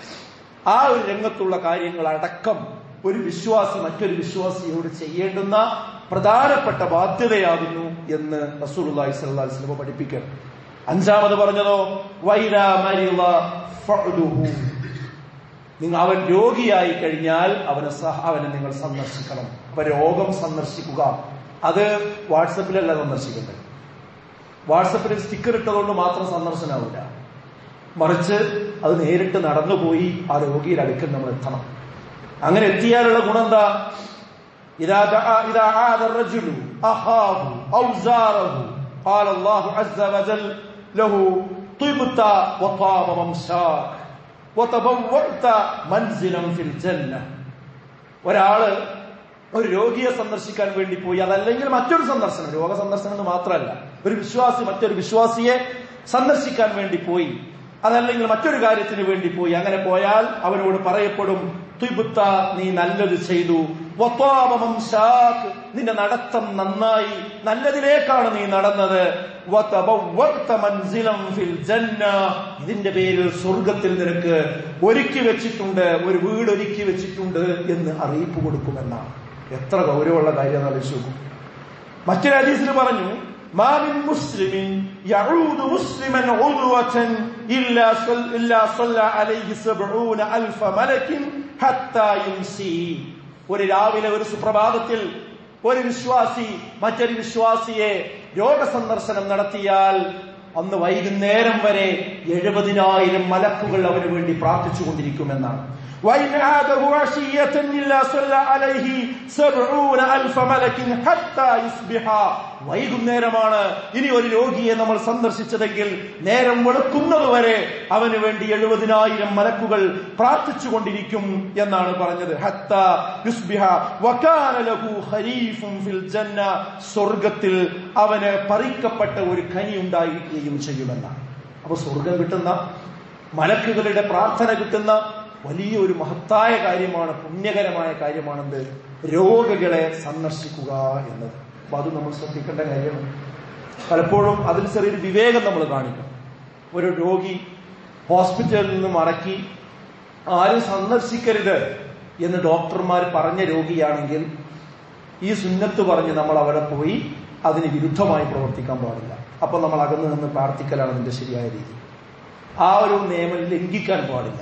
ആ ഒരു രംഗത്തുള്ള കാര്യങ്ങൾ അടക്കം ഒരു വിശ്വാസി മറ്റൊരു വിശ്വാസിയോട് ചെയ്യേണ്ടുന്ന പ്രധാനപ്പെട്ട ബാധ്യതയാകുന്നു എന്ന് റസൂലുള്ളാഹി സ്വല്ലല്ലാഹി അലൈഹി വസല്ലം പഠിപ്പിക്കണം അഞ്ചാമത് പറഞ്ഞതോ വൈദാ മരിള ഫഅ്ദുഹു നിങ്ങൾ അവൻ രോഗിയായി കഴിഞ്ഞാൽ അവനെ സഹ അവനെ നിങ്ങൾ സന്ദർശിക്കണം അപ്പൊ രോഗം സന്ദർശിക്കുക അത് വാട്സപ്പിലല്ല സന്ദർശിക്കേണ്ടത് വാട്സപ്പിൽ സ്റ്റിക്കർ ഇട്ടതുകൊണ്ട് മാത്രം സന്ദർശനമാവില്ല മറിച്ച് അത് നേരിട്ട് നടന്നുപോയി ആ രോഗിയുടെ അടുക്കൽ നമ്മൾ എത്തണം അങ്ങനെ എത്തിയാലുള്ള ഗുണം എന്താ إذا دعا إذا عاد الرجل أخاه أو زاره قال الله عز وجل له طبت وطاب ممشاك وتبوأت منزلا في الجنة ഒരാള് ഒരു രോഗിയെ സന്ദർശിക്കാൻ വേണ്ടി പോയി അതല്ലെങ്കിൽ മറ്റൊരു സന്ദർശനം രോഗ സന്ദർശനം എന്ന് മാത്രമല്ല ഒരു വിശ്വാസി മറ്റൊരു വിശ്വാസിയെ സന്ദർശിക്കാൻ വേണ്ടി പോയി അതല്ലെങ്കിൽ മറ്റൊരു കാര്യത്തിന് വേണ്ടി പോയി അങ്ങനെ പോയാൽ അവനോട് പറയപ്പെടും തുബുത്ത നീ നല്ലത് ചെയ്തു വത്വാബ മംശാക്ക്, നിന്റെ നടത്തം നന്നായി നല്ലതിലേക്കാണ് നീ നടന്നത് വതബവ്വഅ്ത മൻസിലം ഫിൽ ജന്ന. ഇതിന്റെ പേരിൽ സ്വർഗത്തിൽ നിനക്ക് ഒരുക്കി വെച്ചിട്ടുണ്ട് ഒരു വീട് ഒരുക്കി വെച്ചിട്ടുണ്ട് എന്ന് അറിയിപ്പ് കൊടുക്കുമെന്നാണ് എത്ര ഗൗരവമുള്ള കാര്യം ആലോചിച്ചു നോക്കൂ മറ്റൊരു ഹദീസിൽ പറഞ്ഞു ما من مسلم يعود مسلما عدوة إلا صل إلا صلى عليه سبعون ألف ملك حتى يمسي ഒരു രാവിലെ ഒരു സുപ്രഭാതത്തിൽ ഒരു വിശ്വാസി മറ്റൊരു വിശ്വാസിയെ രോഗസന്ദർശനം നടത്തിയാൽ അന്ന് വൈകുന്നേരം വരെ എഴുപതിനായിരം മലക്കുകൾ അവന് വേണ്ടി പ്രാർത്ഥിച്ചുകൊണ്ടിരിക്കുമെന്നാണ് وإن عاده عشية إلا صلى عليه سبعون ألف ملك حتى يصبح വൈകുന്നേരമാണ് ഇനി ഒരു രോഗിയെ നമ്മൾ സന്ദർശിച്ചതെങ്കിൽ നേരം വെളുക്കുന്നത് വരെ അവന് വേണ്ടി എഴുപതിനായിരം മലക്കുകൾ പ്രാർത്ഥിച്ചുകൊണ്ടിരിക്കും എന്നാണ് പറഞ്ഞത് ഹത്ത യുസ്ബിഹ വകാന ലഹു ഖരീഫും ഫിൽ ജന്ന സ്വർഗത്തിൽ അവന് പറിക്കപ്പെട്ട ഒരു കനി ഉണ്ടായിരിക്കുകയും ചെയ്യുമെന്നാണ് അപ്പൊ സ്വർഗം കിട്ടുന്ന മലക്കുകളുടെ പ്രാർത്ഥന കിട്ടുന്ന വലിയൊരു മഹത്തായ കാര്യമാണ് പുണ്യകരമായ കാര്യമാണെന്ത് രോഗികളെ സന്ദർശിക്കുക എന്നത് അപ്പൊ അത് നമ്മൾ ശ്രദ്ധിക്കേണ്ട കാര്യമാണ് പലപ്പോഴും അതിൽ ചെറിയൊരു വിവേകം നമ്മൾ കാണിക്കണം ഒരു രോഗി ഹോസ്പിറ്റലിൽ നിന്ന് മടക്കി ആരും സന്ദർശിക്കരുത് എന്ന് ഡോക്ടർമാർ പറഞ്ഞ രോഗിയാണെങ്കിൽ ഈ സുന്നത്ത് പറഞ്ഞ് നമ്മൾ അവിടെ പോയി അതിന് വിരുദ്ധമായി പ്രവർത്തിക്കാൻ പാടില്ല അപ്പൊ നമ്മൾ അകന്നു നിന്ന് പ്രാർത്ഥിക്കലാണ് അതിന്റെ ശരിയായ രീതി ആ ഒരു നിയമം ലംഘിക്കാൻ പാടില്ല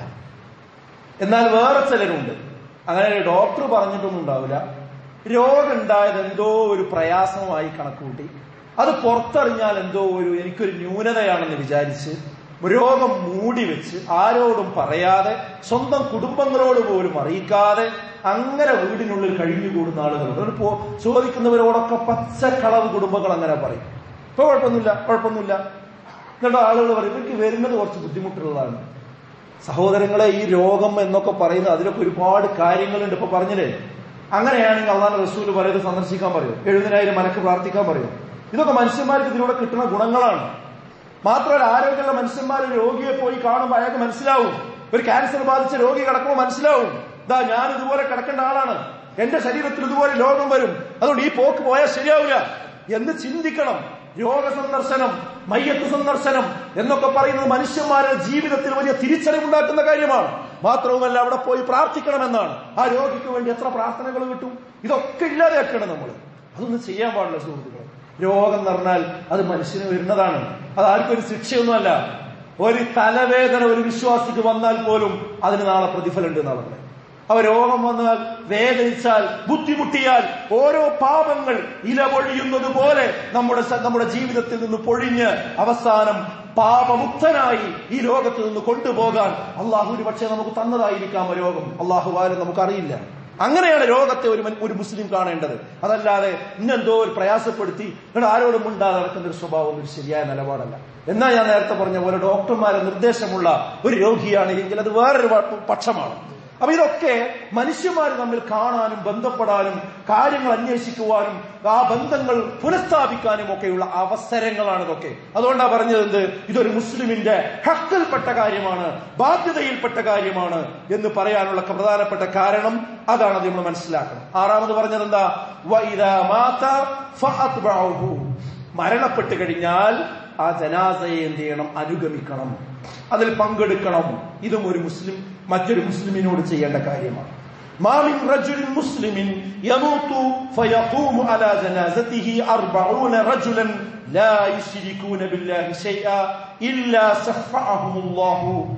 എന്നാൽ വേറെ ചിലരുണ്ട് അങ്ങനെ ഡോക്ടർ പറഞ്ഞിട്ടൊന്നും ഉണ്ടാവില്ല രോഗം ഉണ്ടായത് എന്തോ ഒരു പ്രയാസമായി കണക്കൂട്ടി അത് പുറത്തറിഞ്ഞാൽ എന്തോ ഒരു എനിക്കൊരു ന്യൂനതയാണെന്ന് വിചാരിച്ച് രോഗം മൂടി വെച്ച് ആരോടും പറയാതെ സ്വന്തം കുടുംബങ്ങളോട് പോലും അറിയിക്കാതെ അങ്ങനെ വീടിനുള്ളിൽ കഴിഞ്ഞുകൂടുന്ന ആളുകളുണ്ട് ഒരു പോ- ചോദിക്കുന്നവരോടൊക്കെ പച്ചക്കളവ് കുടുംബങ്ങൾ അങ്ങനെ പറയും ഇപ്പൊ കുഴപ്പമൊന്നുമില്ല കുഴപ്പമൊന്നുമില്ല എന്നിട്ട് ആളുകൾ പറയും ഇവർക്ക് വരുന്നത് കുറച്ച് ബുദ്ധിമുട്ടുള്ളതാണ് സഹോദരങ്ങളെ ഈ രോഗം എന്നൊക്കെ പറയുന്നത് അതിലൊക്കെ ഒരുപാട് കാര്യങ്ങളുണ്ട് ഇപ്പൊ പറഞ്ഞില്ലേ അങ്ങനെയാണെങ്കിൽ അള്ളാഹ് റസൂല് പറയുന്നത് സന്ദർശിക്കാൻ പറയും എഴുപതിനായിരം മനക്ക് പ്രാർത്ഥിക്കാൻ പറയും ഇതൊക്കെ മനുഷ്യന്മാർക്ക് ഇതിലൂടെ കിട്ടുന്ന ഗുണങ്ങളാണ് മാത്രമല്ല ആരോഗ്യമുള്ള മനുഷ്യന്മാർ ഒരു രോഗിയെ പോയി കാണുമ്പോൾ അയാൾക്ക് മനസ്സിലാവും ഒരു ക്യാൻസർ ബാധിച്ച രോഗി കിടക്കുമ്പോൾ മനസ്സിലാവും ഇതാ ഞാൻ ഇതുപോലെ കിടക്കേണ്ട ആളാണ് എന്റെ ശരീരത്തിൽ ഇതുപോലെ രോഗം വരും അതുകൊണ്ട് ഈ പോക്ക് പോയാൽ ശരിയാവില്ല എന്ന് ചിന്തിക്കണം രോഗസന്ദർശനം മയ്യത്ത് സന്ദർശനം എന്നൊക്കെ പറയുന്നത് മനുഷ്യന്മാരുടെ ജീവിതത്തിൽ വലിയ തിരിച്ചറിവുണ്ടാക്കുന്ന കാര്യമാണ് മാത്രവുമല്ല അവിടെ പോയി പ്രാർത്ഥിക്കണമെന്നാണ് ആ രോഗിക്ക് വേണ്ടി എത്ര പ്രാർത്ഥനകൾ കിട്ടും ഇതൊക്കെ ഇല്ലാതെയാക്കണം നമ്മൾ അതൊന്നും ചെയ്യാൻ പാടില്ല സുഹൃത്തുക്കളെ രോഗം എന്ന് പറഞ്ഞാൽ അത് മനുഷ്യന് വരുന്നതാണ് അത് ആർക്കും ഒരു ശിക്ഷയൊന്നുമല്ല ഒരു തലവേദന ഒരു വിശ്വാസിക്ക് വന്നാൽ പോലും അതിന് നാളെ പ്രതിഫലം ഉണ്ട് എന്നാണ് പറയുന്നത് അവ രോഗം വന്നാൽ വേദനിച്ചാൽ ബുദ്ധിമുട്ടിയാൽ ഓരോ പാപങ്ങൾ ഇല പൊഴിയുന്നത് പോലെ നമ്മുടെ സ- നമ്മുടെ ജീവിതത്തിൽ നിന്ന് പൊഴിഞ്ഞ് അവസാനം പാപമുക്തനായി ഈ ലോകത്ത് നിന്ന് കൊണ്ടുപോകാൻ അള്ളാഹു ഒരു പക്ഷേ നമുക്ക് തന്നതായിരിക്കാം ആ രോഗം അള്ളാഹു ആരും നമുക്കറിയില്ല അങ്ങനെയാണ് രോഗത്തെ ഒരു മൻ- ഒരു മുസ്ലിം കാണേണ്ടത് അതല്ലാതെ ഇന്നെന്തോ ഒരു പ്രയാസപ്പെടുത്തി നിങ്ങൾ ആരോടും ഉണ്ടാതെ നടക്കുന്ന ഒരു സ്വഭാവം ഒരു ശരിയായ നിലപാടല്ല എന്നാൽ ഞാൻ നേരത്തെ പറഞ്ഞ പോലെ ഡോക്ടർമാരെ നിർദ്ദേശമുള്ള ഒരു രോഗിയാണെങ്കിൽ അത് വേറൊരു പ- പക്ഷമാണ് അപ്പൊ ഇതൊക്കെ മനുഷ്യന്മാർ തമ്മിൽ കാണാനും ബന്ധപ്പെടാനും കാര്യങ്ങൾ അന്വേഷിക്കുവാനും ആ ബന്ധങ്ങൾ പുനഃസ്ഥാപിക്കാനും ഒക്കെയുള്ള അവസരങ്ങളാണ് ഇതൊക്കെ അതുകൊണ്ടാണ് പറഞ്ഞത് എന്ത് ഇതൊരു മുസ്ലിമിന്റെ ഹക്കിൽപ്പെട്ട കാര്യമാണ് ബാധ്യതയിൽപ്പെട്ട കാര്യമാണ് എന്ന് പറയാനുള്ള പ്രധാനപ്പെട്ട കാരണം അതാണ് അത് നമ്മൾ മനസ്സിലാക്കണം ആറാമത് പറഞ്ഞത് എന്താ വൈദാ മാത ഫഅത്ബഉഹു. മരണപ്പെട്ട് കഴിഞ്ഞാൽ ആ ജനാസയെ എന്ത് ചെയ്യണം അനുഗമിക്കണം അതിൽ പങ്കെടുക്കണം ഇതും ഒരു മുസ്ലിം മറ്റൊരു മുസ്ലിമിനോട് ചെയ്യേണ്ട കാര്യമാണ് ما من رجل مسلم يموت فيقوم على جنازته أربعون رجلا لا يشركون بالله شيئا إلا شفعهم الله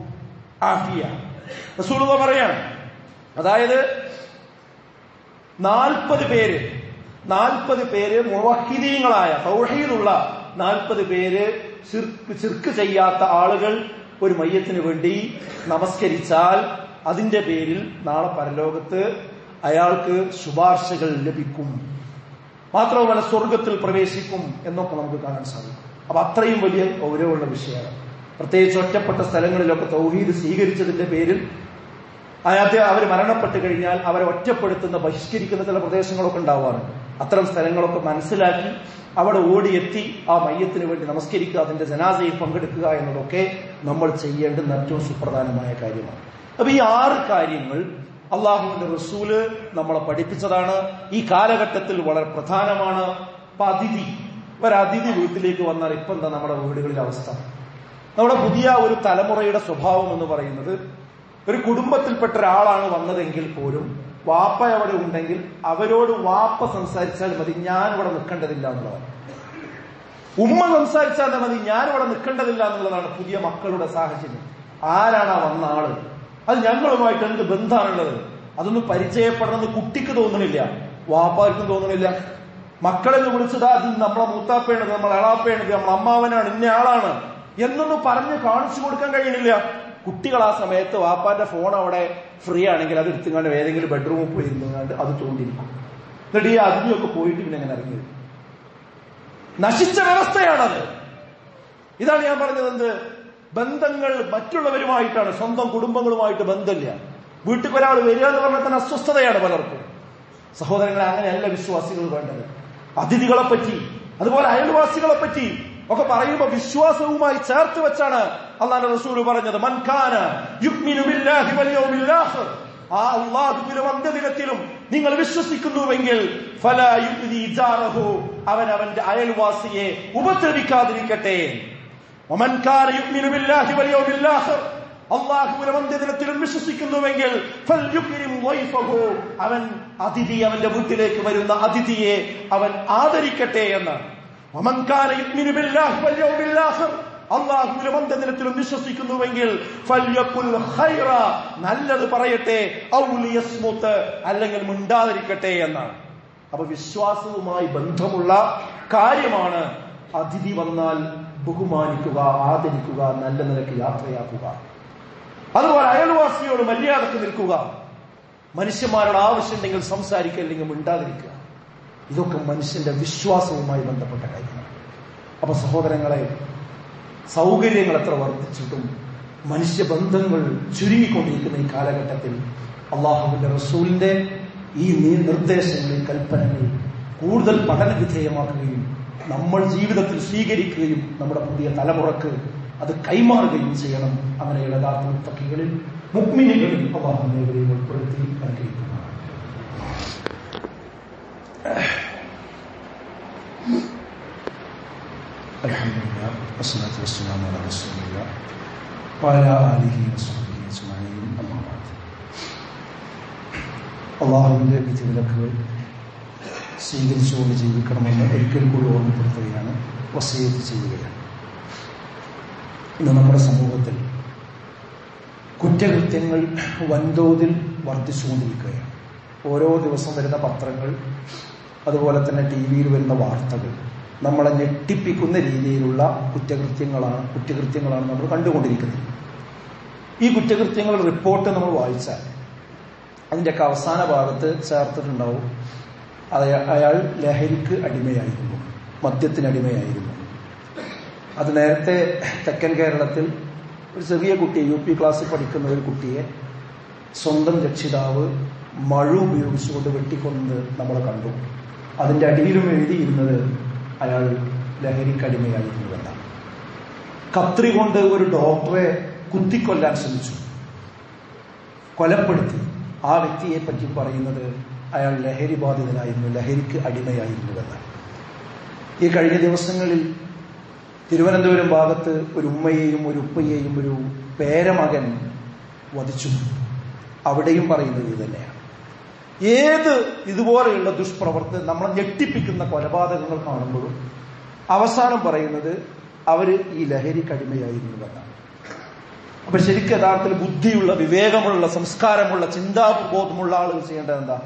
عافية رسول الله പറയാണ് അതായത് നാൽപ്പത് പേര് നാൽപ്പത് പേര് മുവഹിദീങ്ങളായ സൗഹീദുള്ള നാൽപ്പത് പേര് ചിർക്ക് ചിർക്ക് ചെയ്യാത്ത ആളുകൾ ഒരു മയ്യത്തിന് വേണ്ടി നമസ്കരിച്ചാൽ അതിന്റെ പേരിൽ നാളെ പരലോകത്ത് അയാൾക്ക് ശുപാർശകൾ ലഭിക്കും മാത്രവുമല്ല സ്വർഗത്തിൽ പ്രവേശിക്കും എന്നൊക്കെ നമുക്ക് കാണാൻ സാധിക്കും അപ്പൊ അത്രയും വലിയ ഗൗരവമുള്ള വിഷയമാണ് പ്രത്യേകിച്ച് ഒറ്റപ്പെട്ട സ്ഥലങ്ങളിലൊക്കെ തൗഹീദ് സ്വീകരിച്ചതിന്റെ പേരിൽ അയാൾക്ക് അവർ മരണപ്പെട്ട് കഴിഞ്ഞാൽ അവരെ ഒറ്റപ്പെടുത്തുന്ന ബഹിഷ്കരിക്കുന്ന ചില പ്രദേശങ്ങളൊക്കെ ഉണ്ടാവാറുണ്ട് അത്തരം സ്ഥലങ്ങളൊക്കെ മനസ്സിലാക്കി അവിടെ ഓടിയെത്തി ആ മയ്യത്തിന് വേണ്ടി നമസ്കരിക്കുക അതിന്റെ ജനാസയിൽ പങ്കെടുക്കുക എന്നതൊക്കെ നമ്മൾ ചെയ്യേണ്ടുന്ന ഏറ്റവും സുപ്രധാനമായ കാര്യമാണ് അപ്പൊ ഈ ആറ് കാര്യങ്ങൾ അള്ളാഹുവിന്റെ റസൂല് നമ്മളെ പഠിപ്പിച്ചതാണ് ഈ കാലഘട്ടത്തിൽ വളരെ പ്രധാനമാണ് അപ്പൊ അതിഥി ഒരു അതിഥി വീട്ടിലേക്ക് വന്നാൽ ഇപ്പൊ എന്താ നമ്മുടെ വീടുകളിലെ അവസ്ഥ നമ്മുടെ പുതിയ ഒരു തലമുറയുടെ സ്വഭാവം എന്ന് പറയുന്നത് ഒരു കുടുംബത്തിൽപ്പെട്ട ഒരാളാണ് വന്നതെങ്കിൽ പോലും വാപ്പ അവിടെ ഉണ്ടെങ്കിൽ അവരോട് വാപ്പ സംസാരിച്ചാൽ മതി ഞാൻ ഇവിടെ നിൽക്കേണ്ടതില്ല എന്നുള്ളതാണ് ഉമ്മ സംസാരിച്ചാൽ മതി ഞാൻ ഇവിടെ നിൽക്കേണ്ടതില്ല എന്നുള്ളതാണ് പുതിയ മക്കളുടെ സാഹചര്യം ആരാണ് ആ വന്ന ആള് അത് ഞങ്ങളുമായിട്ട് എന്ത് ബന്ധമാണുള്ളത് അതൊന്നും പരിചയപ്പെടണമെന്ന് കുട്ടിക്ക് തോന്നണില്ല വാപ്പാർക്കും തോന്നണില്ല മക്കളെന്ന് വിളിച്ചത് അത് നമ്മളെ മൂത്താപ്പേണത് നമ്മളെ അളാപ്പേണത് നമ്മളെ അമ്മാവനാണ് ഇന്ന ആളാണ് എന്നൊന്നും പറഞ്ഞ് കാണിച്ചു കൊടുക്കാൻ കഴിയണില്ല കുട്ടികൾ ആ സമയത്ത് വാപ്പാന്റെ ഫോൺ അവിടെ ഫ്രീ ആണെങ്കിൽ അത് എടുത്തുകൊണ്ട് ഏതെങ്കിലും ബെഡ്റൂമിൽ പോയി ഇരുന്നുകൊണ്ട് അത് തോണ്ടിരിക്കും എന്നിട്ട് ഈ അതിഥിയൊക്കെ പോയിട്ട് പിന്നെ അങ്ങനെ ഇറങ്ങി വരും. നശിച്ച വ്യവസ്ഥയാണത് ഇതാണ് ഞാൻ പറഞ്ഞത് എന്ത് ബന്ധങ്ങൾ മറ്റുള്ളവരുമായിട്ടാണ് സ്വന്തം കുടുംബങ്ങളുമായിട്ട് ബന്ധമില്ല വീട്ടിൽ ഒരാൾ വരിക എന്ന് പറഞ്ഞാൽ തന്നെ അസ്വസ്ഥതയാണ് പലർക്കും സഹോദരങ്ങളെ അങ്ങനെയല്ല വിശ്വാസികൾ വേണ്ടത് അതിഥികളെ പറ്റി അതുപോലെ അയൽവാസികളെ പറ്റി ഒക്കെ പറയുമ്പോൾ വിശ്വാസവുമായി ചേർത്ത് വെച്ചാണ് അള്ളാന്റെ റസൂൽ പറഞ്ഞത് മൻഖാന യുഗ്മിനു ബില്ലാഹി വൽ യൗമിൽ ആഖിർ ആ അള്ളാഹുവിലും അന്ത്യദിനത്തിലും നിങ്ങൾ വിശ്വസിക്കുന്നുവെങ്കിൽ ഫലാ യുഗ്ദി ജാറഹു അവൻ അവന്റെ അയൽവാസിയെ ഉപദ്രവിക്കാതിരിക്കട്ടെ ومن كان يؤمن بالله واليوم الآخر അള്ളാഹുവിനും അന്ത്യദിനത്തിലും വിശ്വസിക്കുന്നുവെങ്കിൽ ഫൽയുക്രിം ളൈഫഹു. അവൻ അതിഥി അവന്റെ വീട്ടിലേക്ക് വരുന്ന അതിഥിയെ അവൻ ആദരിക്കട്ടെ എന്ന് വമൻ കാന യുഅ്മിനു ബില്ലാഹി വൽ യൗമിൽ ആഖിർ അള്ളാഹുവിലും അന്ത്യദിനത്തിലും വിശ്വസിക്കുന്നുവെങ്കിൽ ഫൽയഖുൽ ഖൈറ നല്ലത് പറയട്ടെ ഔ ലിയസ്മുത്ത് അല്ലെങ്കിൽ മിണ്ടാതിരിക്കട്ടെ എന്നാണ് അപ്പൊ വിശ്വാസവുമായി ബന്ധമുള്ള കാര്യമാണ് അതിഥി വന്നാൽ ബഹുമാനിക്കുക ആദരിക്കുക നല്ല നിലയ്ക്ക് യാത്രയാക്കുക അതുപോലെ അയൽവാസിയോട് മര്യാദക്ക് നിൽക്കുക മനുഷ്യന്മാരുടെ ആവശ്യമുണ്ടെങ്കിൽ സംസാരിക്കുക അല്ലെങ്കിൽ മിണ്ടാതിരിക്കുക ഇതൊക്കെ മനുഷ്യന്റെ വിശ്വാസവുമായി ബന്ധപ്പെട്ട കാര്യമാണ് അപ്പൊ സഹോദരങ്ങളെ സൗകര്യങ്ങൾ എത്ര വർദ്ധിച്ചിട്ടും മനുഷ്യബന്ധങ്ങൾ ചുരുങ്ങിക്കൊണ്ടിരിക്കുന്ന ഈ കാലഘട്ടത്തിൽ അള്ളാഹുവിന്റെ റസൂലിന്റെ ഈ നീ- നിർദ്ദേശങ്ങൾ ഈ കൽപ്പനകൾ കൂടുതൽ പഠന വിധേയമാക്കുകയും നമ്മൾ ജീവിതത്തിൽ സ്വീകരിക്കുകയും നമ്മുടെ പുതിയ തലമുറക്ക് അത് കൈമാറുകയും ചെയ്യണം അങ്ങനെയുള്ള യഥാർത്ഥ മുത്തക്കികളിൽ മുക്മിനികളിൽ അള്ളാഹു മേഖലയിൽ ഉൾപ്പെടുത്തി അനുഗ്രഹിക്കുന്നതാണ് الحمد لله والصلاة والسلام على رسول الله وعلى آله وصحبه أجمعين أما بعد അള്ളാഹുവിന്റെ വിധിവിലക്കുകൾ സ്വീകരിച്ചുകൊണ്ട് ജീവിക്കണമെന്ന് ഒരിക്കൽ കൂടി ഓർമ്മപ്പെടുത്തുകയാണ് വസീയത്ത് ചെയ്യുകയാണ് ഇന്ന് നമ്മുടെ സമൂഹത്തിൽ കുറ്റകൃത്യങ്ങൾ വൻതോതിൽ വർദ്ധിച്ചുകൊണ്ടിരിക്കുകയാണ് ഓരോ ദിവസം വരുന്ന പത്രങ്ങൾ അതുപോലെ തന്നെ ടി വിയിൽ വരുന്ന വാർത്തകൾ നമ്മളെ ഞെട്ടിപ്പിക്കുന്ന രീതിയിലുള്ള കുറ്റകൃത്യങ്ങളാണ് കുറ്റകൃത്യങ്ങളാണ് നമ്മൾ കണ്ടുകൊണ്ടിരിക്കുന്നത് ഈ കുറ്റകൃത്യങ്ങൾ റിപ്പോർട്ട് നമ്മൾ വായിച്ചാൽ അതിൻ്റെയൊക്കെ അവസാന ഭാഗത്ത് ചേർത്തിട്ടുണ്ടാവും അയ- അയാൾ ലഹരിക്ക് അടിമയായിരുന്നു മദ്യത്തിന് അടിമയായിരുന്നു അത് നേരത്തെ തെക്കൻ കേരളത്തിൽ ഒരു ചെറിയ കുട്ടിയെ യു പി ക്ലാസ്സിൽ പഠിക്കുന്ന ഒരു കുട്ടിയെ സ്വന്തം രക്ഷിതാവ് മഴ ഉപയോഗിച്ചുകൊണ്ട് വെട്ടിക്കൊന്നത് നമ്മൾ കണ്ടു അതിന്റെ അടിയിലും എഴുതിയിരുന്നത് അയാൾ ലഹരിക്കടിമയായിരുന്നു എന്നാണ് കത്രി കൊണ്ട് ഒരു ഡോക്ടറെ കുത്തിക്കൊല്ലാൻ ശ്രമിച്ചു കൊലപ്പെടുത്തി ആ വ്യക്തിയെ പറ്റി പറയുന്നത് അയാൾ ലഹരി ബാധിതനായിരുന്നു ലഹരിക്ക് അടിമയായിരുന്നു എന്നാണ് ഈ കഴിഞ്ഞ ദിവസങ്ങളിൽ തിരുവനന്തപുരം ഭാഗത്ത് ഒരു ഉമ്മയെയും ഒരു ഉപ്പയെയും ഒരു പേരമകൻ വധിച്ചു അവിടെയും പറയുന്നത് ഇത് തന്നെയാണ് ഏത് ഇതുപോലെയുള്ള ദുഷ്പ്രവർത്തനം നമ്മളെ ഞെട്ടിപ്പിക്കുന്ന കൊലപാതകങ്ങൾ കാണുമ്പോഴും അവസാനം പറയുന്നത് അവര് ഈ ലഹരിക്ക് അടിമയായിരുന്നുവെന്നാണ് അപ്പൊ ശരിക്കും യഥാർത്ഥത്തിൽ ബുദ്ധിയുള്ള വിവേകമുള്ള സംസ്കാരമുള്ള ചിന്താബോധമുള്ള ആളുകൾ ചെയ്യേണ്ടത് എന്താ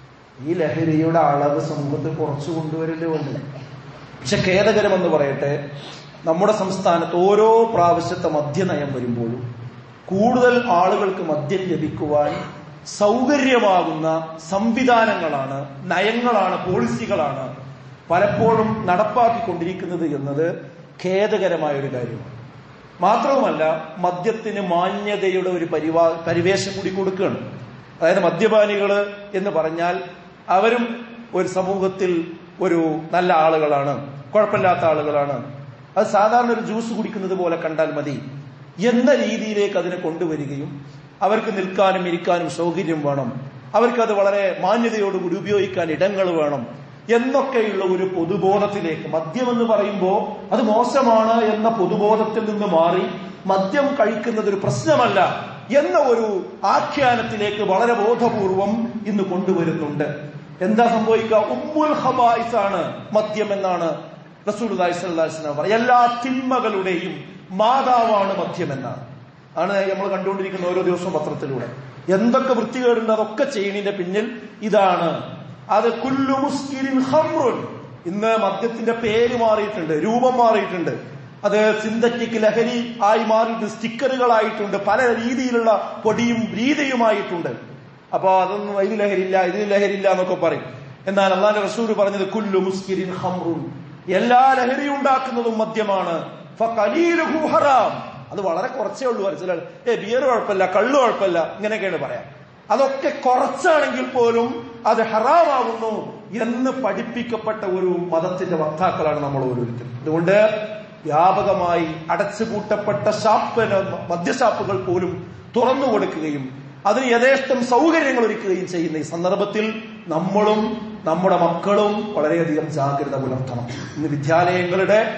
ഈ ലഹരിയുടെ അളവ് സമൂഹത്തിൽ കുറച്ചു കൊണ്ടുവരേണ്ടി വന്നില്ല പക്ഷെ ഖേദകരമെന്ന് പറയട്ടെ നമ്മുടെ സംസ്ഥാനത്ത് ഓരോ പ്രാവശ്യത്തെ മദ്യനയം വരുമ്പോഴും കൂടുതൽ ആളുകൾക്ക് മദ്യം ലഭിക്കുവാൻ സൗകര്യമാകുന്ന സംവിധാനങ്ങളാണ് നയങ്ങളാണ് പോളിസികളാണ് പലപ്പോഴും നടപ്പാക്കിക്കൊണ്ടിരിക്കുന്നത് എന്നത് ഖേദകരമായ ഒരു കാര്യമാണ് മാത്രവുമല്ല മദ്യത്തിന് മാന്യതയുടെ ഒരു പരിവാ പരിവേഷം കൂടി കൊടുക്കുകയാണ് അതായത് മദ്യപാനികള് എന്ന് പറഞ്ഞാൽ അവരും ഒരു സമൂഹത്തിൽ ഒരു നല്ല ആളുകളാണ് കുഴപ്പമില്ലാത്ത ആളുകളാണ് അത് സാധാരണ ഒരു ജ്യൂസ് കുടിക്കുന്നത് പോലെ കണ്ടാൽ മതി എന്ന രീതിയിലേക്ക് അതിനെ കൊണ്ടുവരികയും അവർക്ക് നിൽക്കാനും ഇരിക്കാനും സൗകര്യം വേണം അവർക്കത് വളരെ മാന്യതയോടുകൂടി ഉപയോഗിക്കാൻ ഇടങ്ങൾ വേണം എന്നൊക്കെയുള്ള ഒരു പൊതുബോധത്തിലേക്ക് മദ്യം എന്ന് പറയുമ്പോൾ അത് മോശമാണ് എന്ന പൊതുബോധത്തിൽ നിന്ന് മാറി മദ്യം കഴിക്കുന്നത് ഒരു പ്രശ്നമല്ല എന്ന ഒരു ആഖ്യാനത്തിലേക്ക് വളരെ ബോധപൂർവം ഇന്ന് കൊണ്ടുവരുന്നുണ്ട് എന്താ സംഭവിക്കുക ഉമ്മുൽ ഹബായിസ് ആണ് മദ്യം എന്നാണ് റസൂൽ പറയുന്നത് എല്ലാ തിന്മകളുടെയും മാതാവാണ് മദ്യം എന്നാണ് ആണ് നമ്മൾ കണ്ടുകൊണ്ടിരിക്കുന്ന ഓരോ ദിവസവും പത്രത്തിലൂടെ എന്തൊക്കെ വൃത്തികേടുണ്ട് അതൊക്കെ ചെയ്യണതിന്റെ പിന്നിൽ ഇതാണ് അത് കുല്ലു മുസ്കിരിൻ ഹംറുൻ ഇന്ന് മദ്യത്തിന്റെ പേര് മാറിയിട്ടുണ്ട് രൂപം മാറിയിട്ടുണ്ട് അത് സിന്തറ്റിക് ലഹരി ആയി മാറിയിട്ട് സ്റ്റിക്കറുകളായിട്ടുണ്ട് പല രീതിയിലുള്ള പൊടിയും രീതിയുമായിട്ടുണ്ട് അപ്പൊ അതൊന്നും ഇതിന് ലഹരിയില്ല ഇതിന് ലഹരിയില്ല എന്നൊക്കെ പറയും എന്നാൽ അള്ളാന്റെ റസൂൽ പറഞ്ഞത് കുല്ലു മുസ്കിരിൻ ഹംറുൻ എല്ലാ ലഹരി ഉണ്ടാക്കുന്നതും മദ്യമാണ് ഫഖലീലുഹു ഹറാം അത് വളരെ കുറച്ചേ ഉള്ളൂ ചില ഏ ബിയർ കുഴപ്പമില്ല കള്ളു കുഴപ്പമില്ല ഇങ്ങനെയൊക്കെയാണ് പറയാം അതൊക്കെ കുറച്ചാണെങ്കിൽ പോലും അത് ഹറാമാകുന്നു എന്ന് പഠിപ്പിക്കപ്പെട്ട ഒരു മതത്തിന്റെ വക്താക്കളാണ് നമ്മൾ ഓരോരുത്തരും അതുകൊണ്ട് വ്യാപകമായി അടച്ചുപൂട്ടപ്പെട്ട ഷാപ്പ് മദ്യഷാപ്പുകൾ പോലും തുറന്നു കൊടുക്കുകയും അതിന് യഥേഷ്ടം സൗകര്യങ്ങൾ ഒരുക്കുകയും ചെയ്യുന്ന ഈ സന്ദർഭത്തിൽ നമ്മളും നമ്മുടെ മക്കളും വളരെയധികം ജാഗ്രത പുലർത്തണം ഇന്ന് വിദ്യാലയങ്ങളുടെ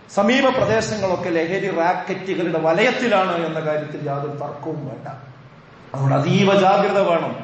സമീപ പ്രദേശങ്ങളൊക്കെ ലഹരി റാക്കറ്റുകളുടെ വലയത്തിലാണ് എന്ന കാര്യത്തിൽ യാതൊരു തർക്കവും വേണ്ട അതുകൊണ്ട് അതീവ ജാഗ്രത വേണം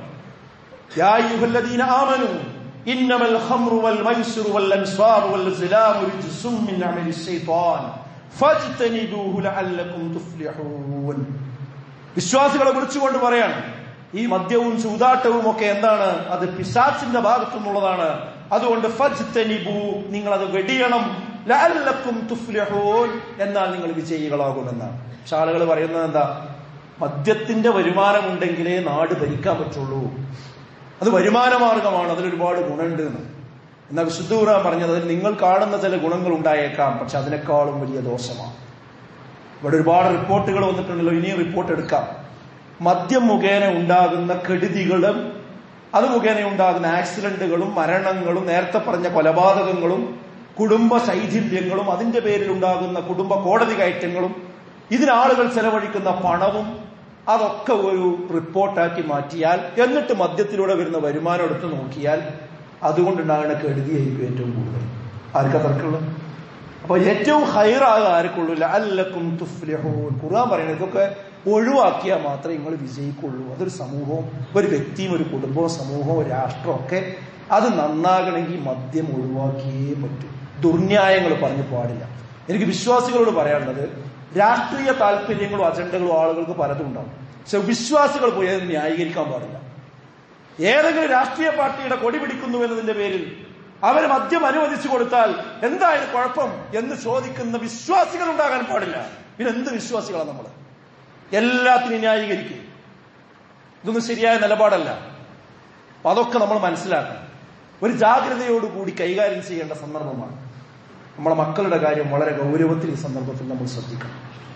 يا أيها الذين آمنوا إنما الخمر والميسر والأنصاب والزلام رجس من عمل الشيطان فاجتنبوه لعلكم تفلحون വിശ്വാസികളെ വിളിച്ചുകൊണ്ട് പറയാണ് ഈ മദ്യവും ചൂതാട്ടവും ഒക്കെ എന്താണ് അത് പിശാച്ചിന്റെ ഭാഗത്തു നിന്നുള്ളതാണ് അതുകൊണ്ട് ഫജ്തനിബു നിങ്ങൾ അത് വെടിയണം ലഅല്ലക്കും തുഫ്ലിഹൂൻ എന്നാൽ നിങ്ങൾ വിജയികളാകുമെന്നാണ് പക്ഷെ ആളുകൾ പറയുന്നത് എന്താ മദ്യത്തിന്റെ വരുമാനമുണ്ടെങ്കിലേ നാട് ഭരിക്കാൻ പറ്റുള്ളൂ അത് വരുമാന മാർഗമാണ് അതിലൊരുപാട് ഗുണമുണ്ട് എന്ന് എന്നാൽ വിശുദ്ധ ഖുർആൻ പറഞ്ഞത് അതിൽ നിങ്ങൾ കാണുന്ന ചില ഗുണങ്ങൾ ഉണ്ടായേക്കാം പക്ഷെ അതിനേക്കാളും വലിയ ദോഷമാണ് ഇവിടെ ഒരുപാട് റിപ്പോർട്ടുകൾ വന്നിട്ടുണ്ടല്ലോ ഇനിയും റിപ്പോർട്ട് എടുക്കാം മദ്യം മുഖേന ഉണ്ടാകുന്ന കെടുതികളും അത് മുഖേന ഉണ്ടാകുന്ന ആക്സിഡന്റുകളും മരണങ്ങളും നേരത്തെ പറഞ്ഞ കൊലപാതകങ്ങളും കുടുംബ ശൈഥില്യങ്ങളും അതിന്റെ പേരിൽ ഉണ്ടാകുന്ന കുടുംബ കോടതി കയറ്റങ്ങളും ഇതിനാളുകൾ ചെലവഴിക്കുന്ന പണവും അതൊക്കെ ഒരു റിപ്പോർട്ടാക്കി മാറ്റിയാൽ എന്നിട്ട് മദ്യത്തിലൂടെ വരുന്ന വരുമാനം എടുത്ത് നോക്കിയാൽ അതുകൊണ്ടുണ്ടാകുന്ന കെടുതിയായിരിക്കും ഏറ്റവും കൂടുതൽ ആർക്കാ തർക്കമുള്ളത് അപ്പൊ ഏറ്റവും ഹൈറാക ആർക്കുള്ളൂ അല്ലക്കും തുഫ്ലിഹൂൻ ഖുർആൻ പറയുന്നത് ഇതൊക്കെ ഒഴിവാക്കിയാൽ മാത്രമേ നിങ്ങൾ വിജയിക്കുള്ളൂ അതൊരു സമൂഹവും ഒരു വ്യക്തിയും ഒരു കുടുംബവും സമൂഹവും ഒരു രാഷ്ട്രവും ഒക്കെ അത് നന്നാകണമെങ്കിൽ മദ്യം ഒഴിവാക്കിയേ പറ്റൂ ദുർന്യായങ്ങൾ പറഞ്ഞു പാടില്ല എനിക്ക് വിശ്വാസികളോട് പറയാനുള്ളത് രാഷ്ട്രീയ താല്പര്യങ്ങളും അജണ്ടകളും ആളുകൾക്ക് പലതും ഉണ്ടാവും പക്ഷെ വിശ്വാസികൾ പോയി അത് ന്യായീകരിക്കാൻ പാടില്ല ഏതെങ്കിലും രാഷ്ട്രീയ പാർട്ടിയുടെ കൊടി പിടിക്കുന്നു എന്നതിന്റെ പേരിൽ അവർ മദ്യം അനുവദിച്ചു കൊടുത്താൽ എന്തായാലും കുഴപ്പം എന്ന് ചോദിക്കുന്ന വിശ്വാസികൾ ഉണ്ടാകാൻ പാടില്ല പിന്നെ എന്ത് വിശ്വാസികളാണ് നമ്മൾ എല്ലാത്തിനും ന്യായീകരിക്കും ഇതൊന്നും ശരിയായ നിലപാടല്ല അപ്പൊ അതൊക്കെ നമ്മൾ മനസ്സിലാക്കണം ഒരു ജാഗ്രതയോടുകൂടി കൈകാര്യം ചെയ്യേണ്ട സന്ദർഭമാണ് നമ്മളെ മക്കളുടെ കാര്യം വളരെ ഗൗരവത്തിൽ ഈ സന്ദർഭത്തിൽ നമ്മൾ ശ്രദ്ധിക്കണം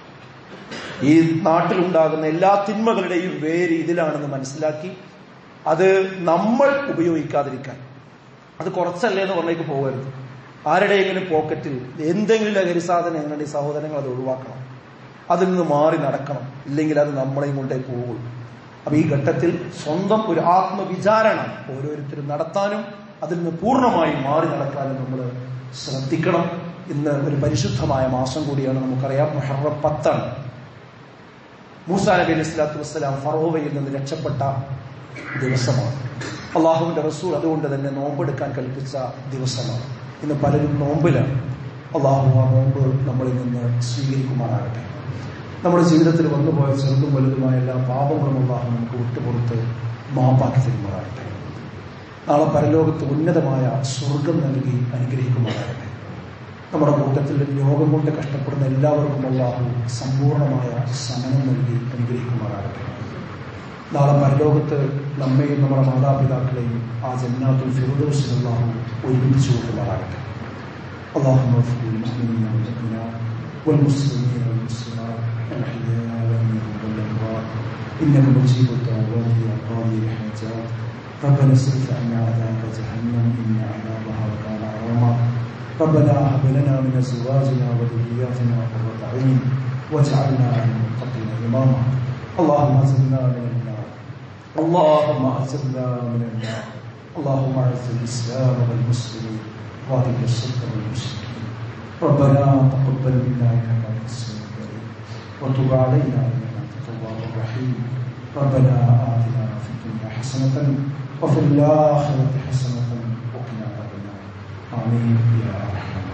ഈ നാട്ടിലുണ്ടാകുന്ന എല്ലാ തിന്മകളുടെയും വേര് ഇതിലാണെന്ന് മനസ്സിലാക്കി അത് നമ്മൾ ഉപയോഗിക്കാതിരിക്കാൻ അത് കുറച്ചല്ലേ എന്ന് പറഞ്ഞേക്ക് പോകരുത് ആരുടെയെങ്കിലും പോക്കറ്റിൽ എന്തെങ്കിലും ലഹരി സാധനം എങ്ങനെ സഹോദരങ്ങൾ അത് ഒഴിവാക്കണം അതിൽ നിന്ന് മാറി നടക്കണം ഇല്ലെങ്കിൽ അത് നമ്മളെയും കൊണ്ടേ പോകുള്ളൂ അപ്പൊ ഈ ഘട്ടത്തിൽ സ്വന്തം ഒരു ആത്മവിചാരണ ഓരോരുത്തരും നടത്താനും അതിൽ നിന്ന് പൂർണ്ണമായും മാറി നടക്കാനും നമ്മൾ ശ്രദ്ധിക്കണം ഇന്ന് ഒരു പരിശുദ്ധമായ മാസം കൂടിയാണ് നമുക്കറിയാം മുഹറം പത്താണ് മൂസാ നബി അലൈഹി സ്വലാത്തു വസ്സലാം ഫറോവയിൽ നിന്ന് രക്ഷപ്പെട്ട ദിവസമാണ് അള്ളാഹുവിന്റെ റസൂൽ അതുകൊണ്ട് തന്നെ നോമ്പെടുക്കാൻ കൽപ്പിച്ച ദിവസമാണ് ഇന്ന് പലരും നോമ്പിലാണ് അള്ളാഹു ആ നോമ്പ് നമ്മളിൽ നിന്ന് സ്വീകരിക്കുമാറാകട്ടെ നമ്മുടെ ജീവിതത്തിൽ വന്നുപോയ ചെറുതും വലുതുമായ എല്ലാ പാപങ്ങളും അള്ളാഹു നമുക്ക് വിട്ടുപുറത്ത് മാപ്പാക്കി തരുമാറാകട്ടെ നാളെ പരലോകത്ത് ഉന്നതമായ സ്വർഗം നൽകി അനുഗ്രഹിക്കുമാറാകട്ടെ നമ്മുടെ കൂട്ടത്തിൽ രോഗം കൊണ്ട് കഷ്ടപ്പെടുന്ന എല്ലാവർക്കും അള്ളാഹു സമ്പൂർണമായ ശമനം നൽകി അനുഗ്രഹിക്കുമാറാകട്ടെ നാളെ പരലോകത്ത് നമ്മയും നമ്മുടെ മാതാപിതാക്കളെയും ആ ജന്നാത്തുൽ ഫിറദോസിൽ അള്ളാഹു ഒരുമിച്ച് കൊണ്ടുമാറാകട്ടെ اللهم اغفر للمؤمنين والمؤمنات والمسلمين والمسلمات الاحياء منهم والاموات انك مجيب الدعوات يا قاضي الحاجات ربنا اصرف عنا عذاب جهنم ان عذابها كان غراما ربنا هب لنا من ازواجنا وذرياتنا قرة عين واجعلنا للمتقين اماما اللهم اعزنا من النار اللهم اعزنا من النار اللهم اعز الاسلام والمسلمين واذل الشرك والمشركين ربنا تقبل منا انك انت السميع العليم وتب علينا انك انت التواب الرحيم ربنا اتنا في الدنيا حسنه وفي الاخره حسنه وقنا عذاب النار امين يا ارحم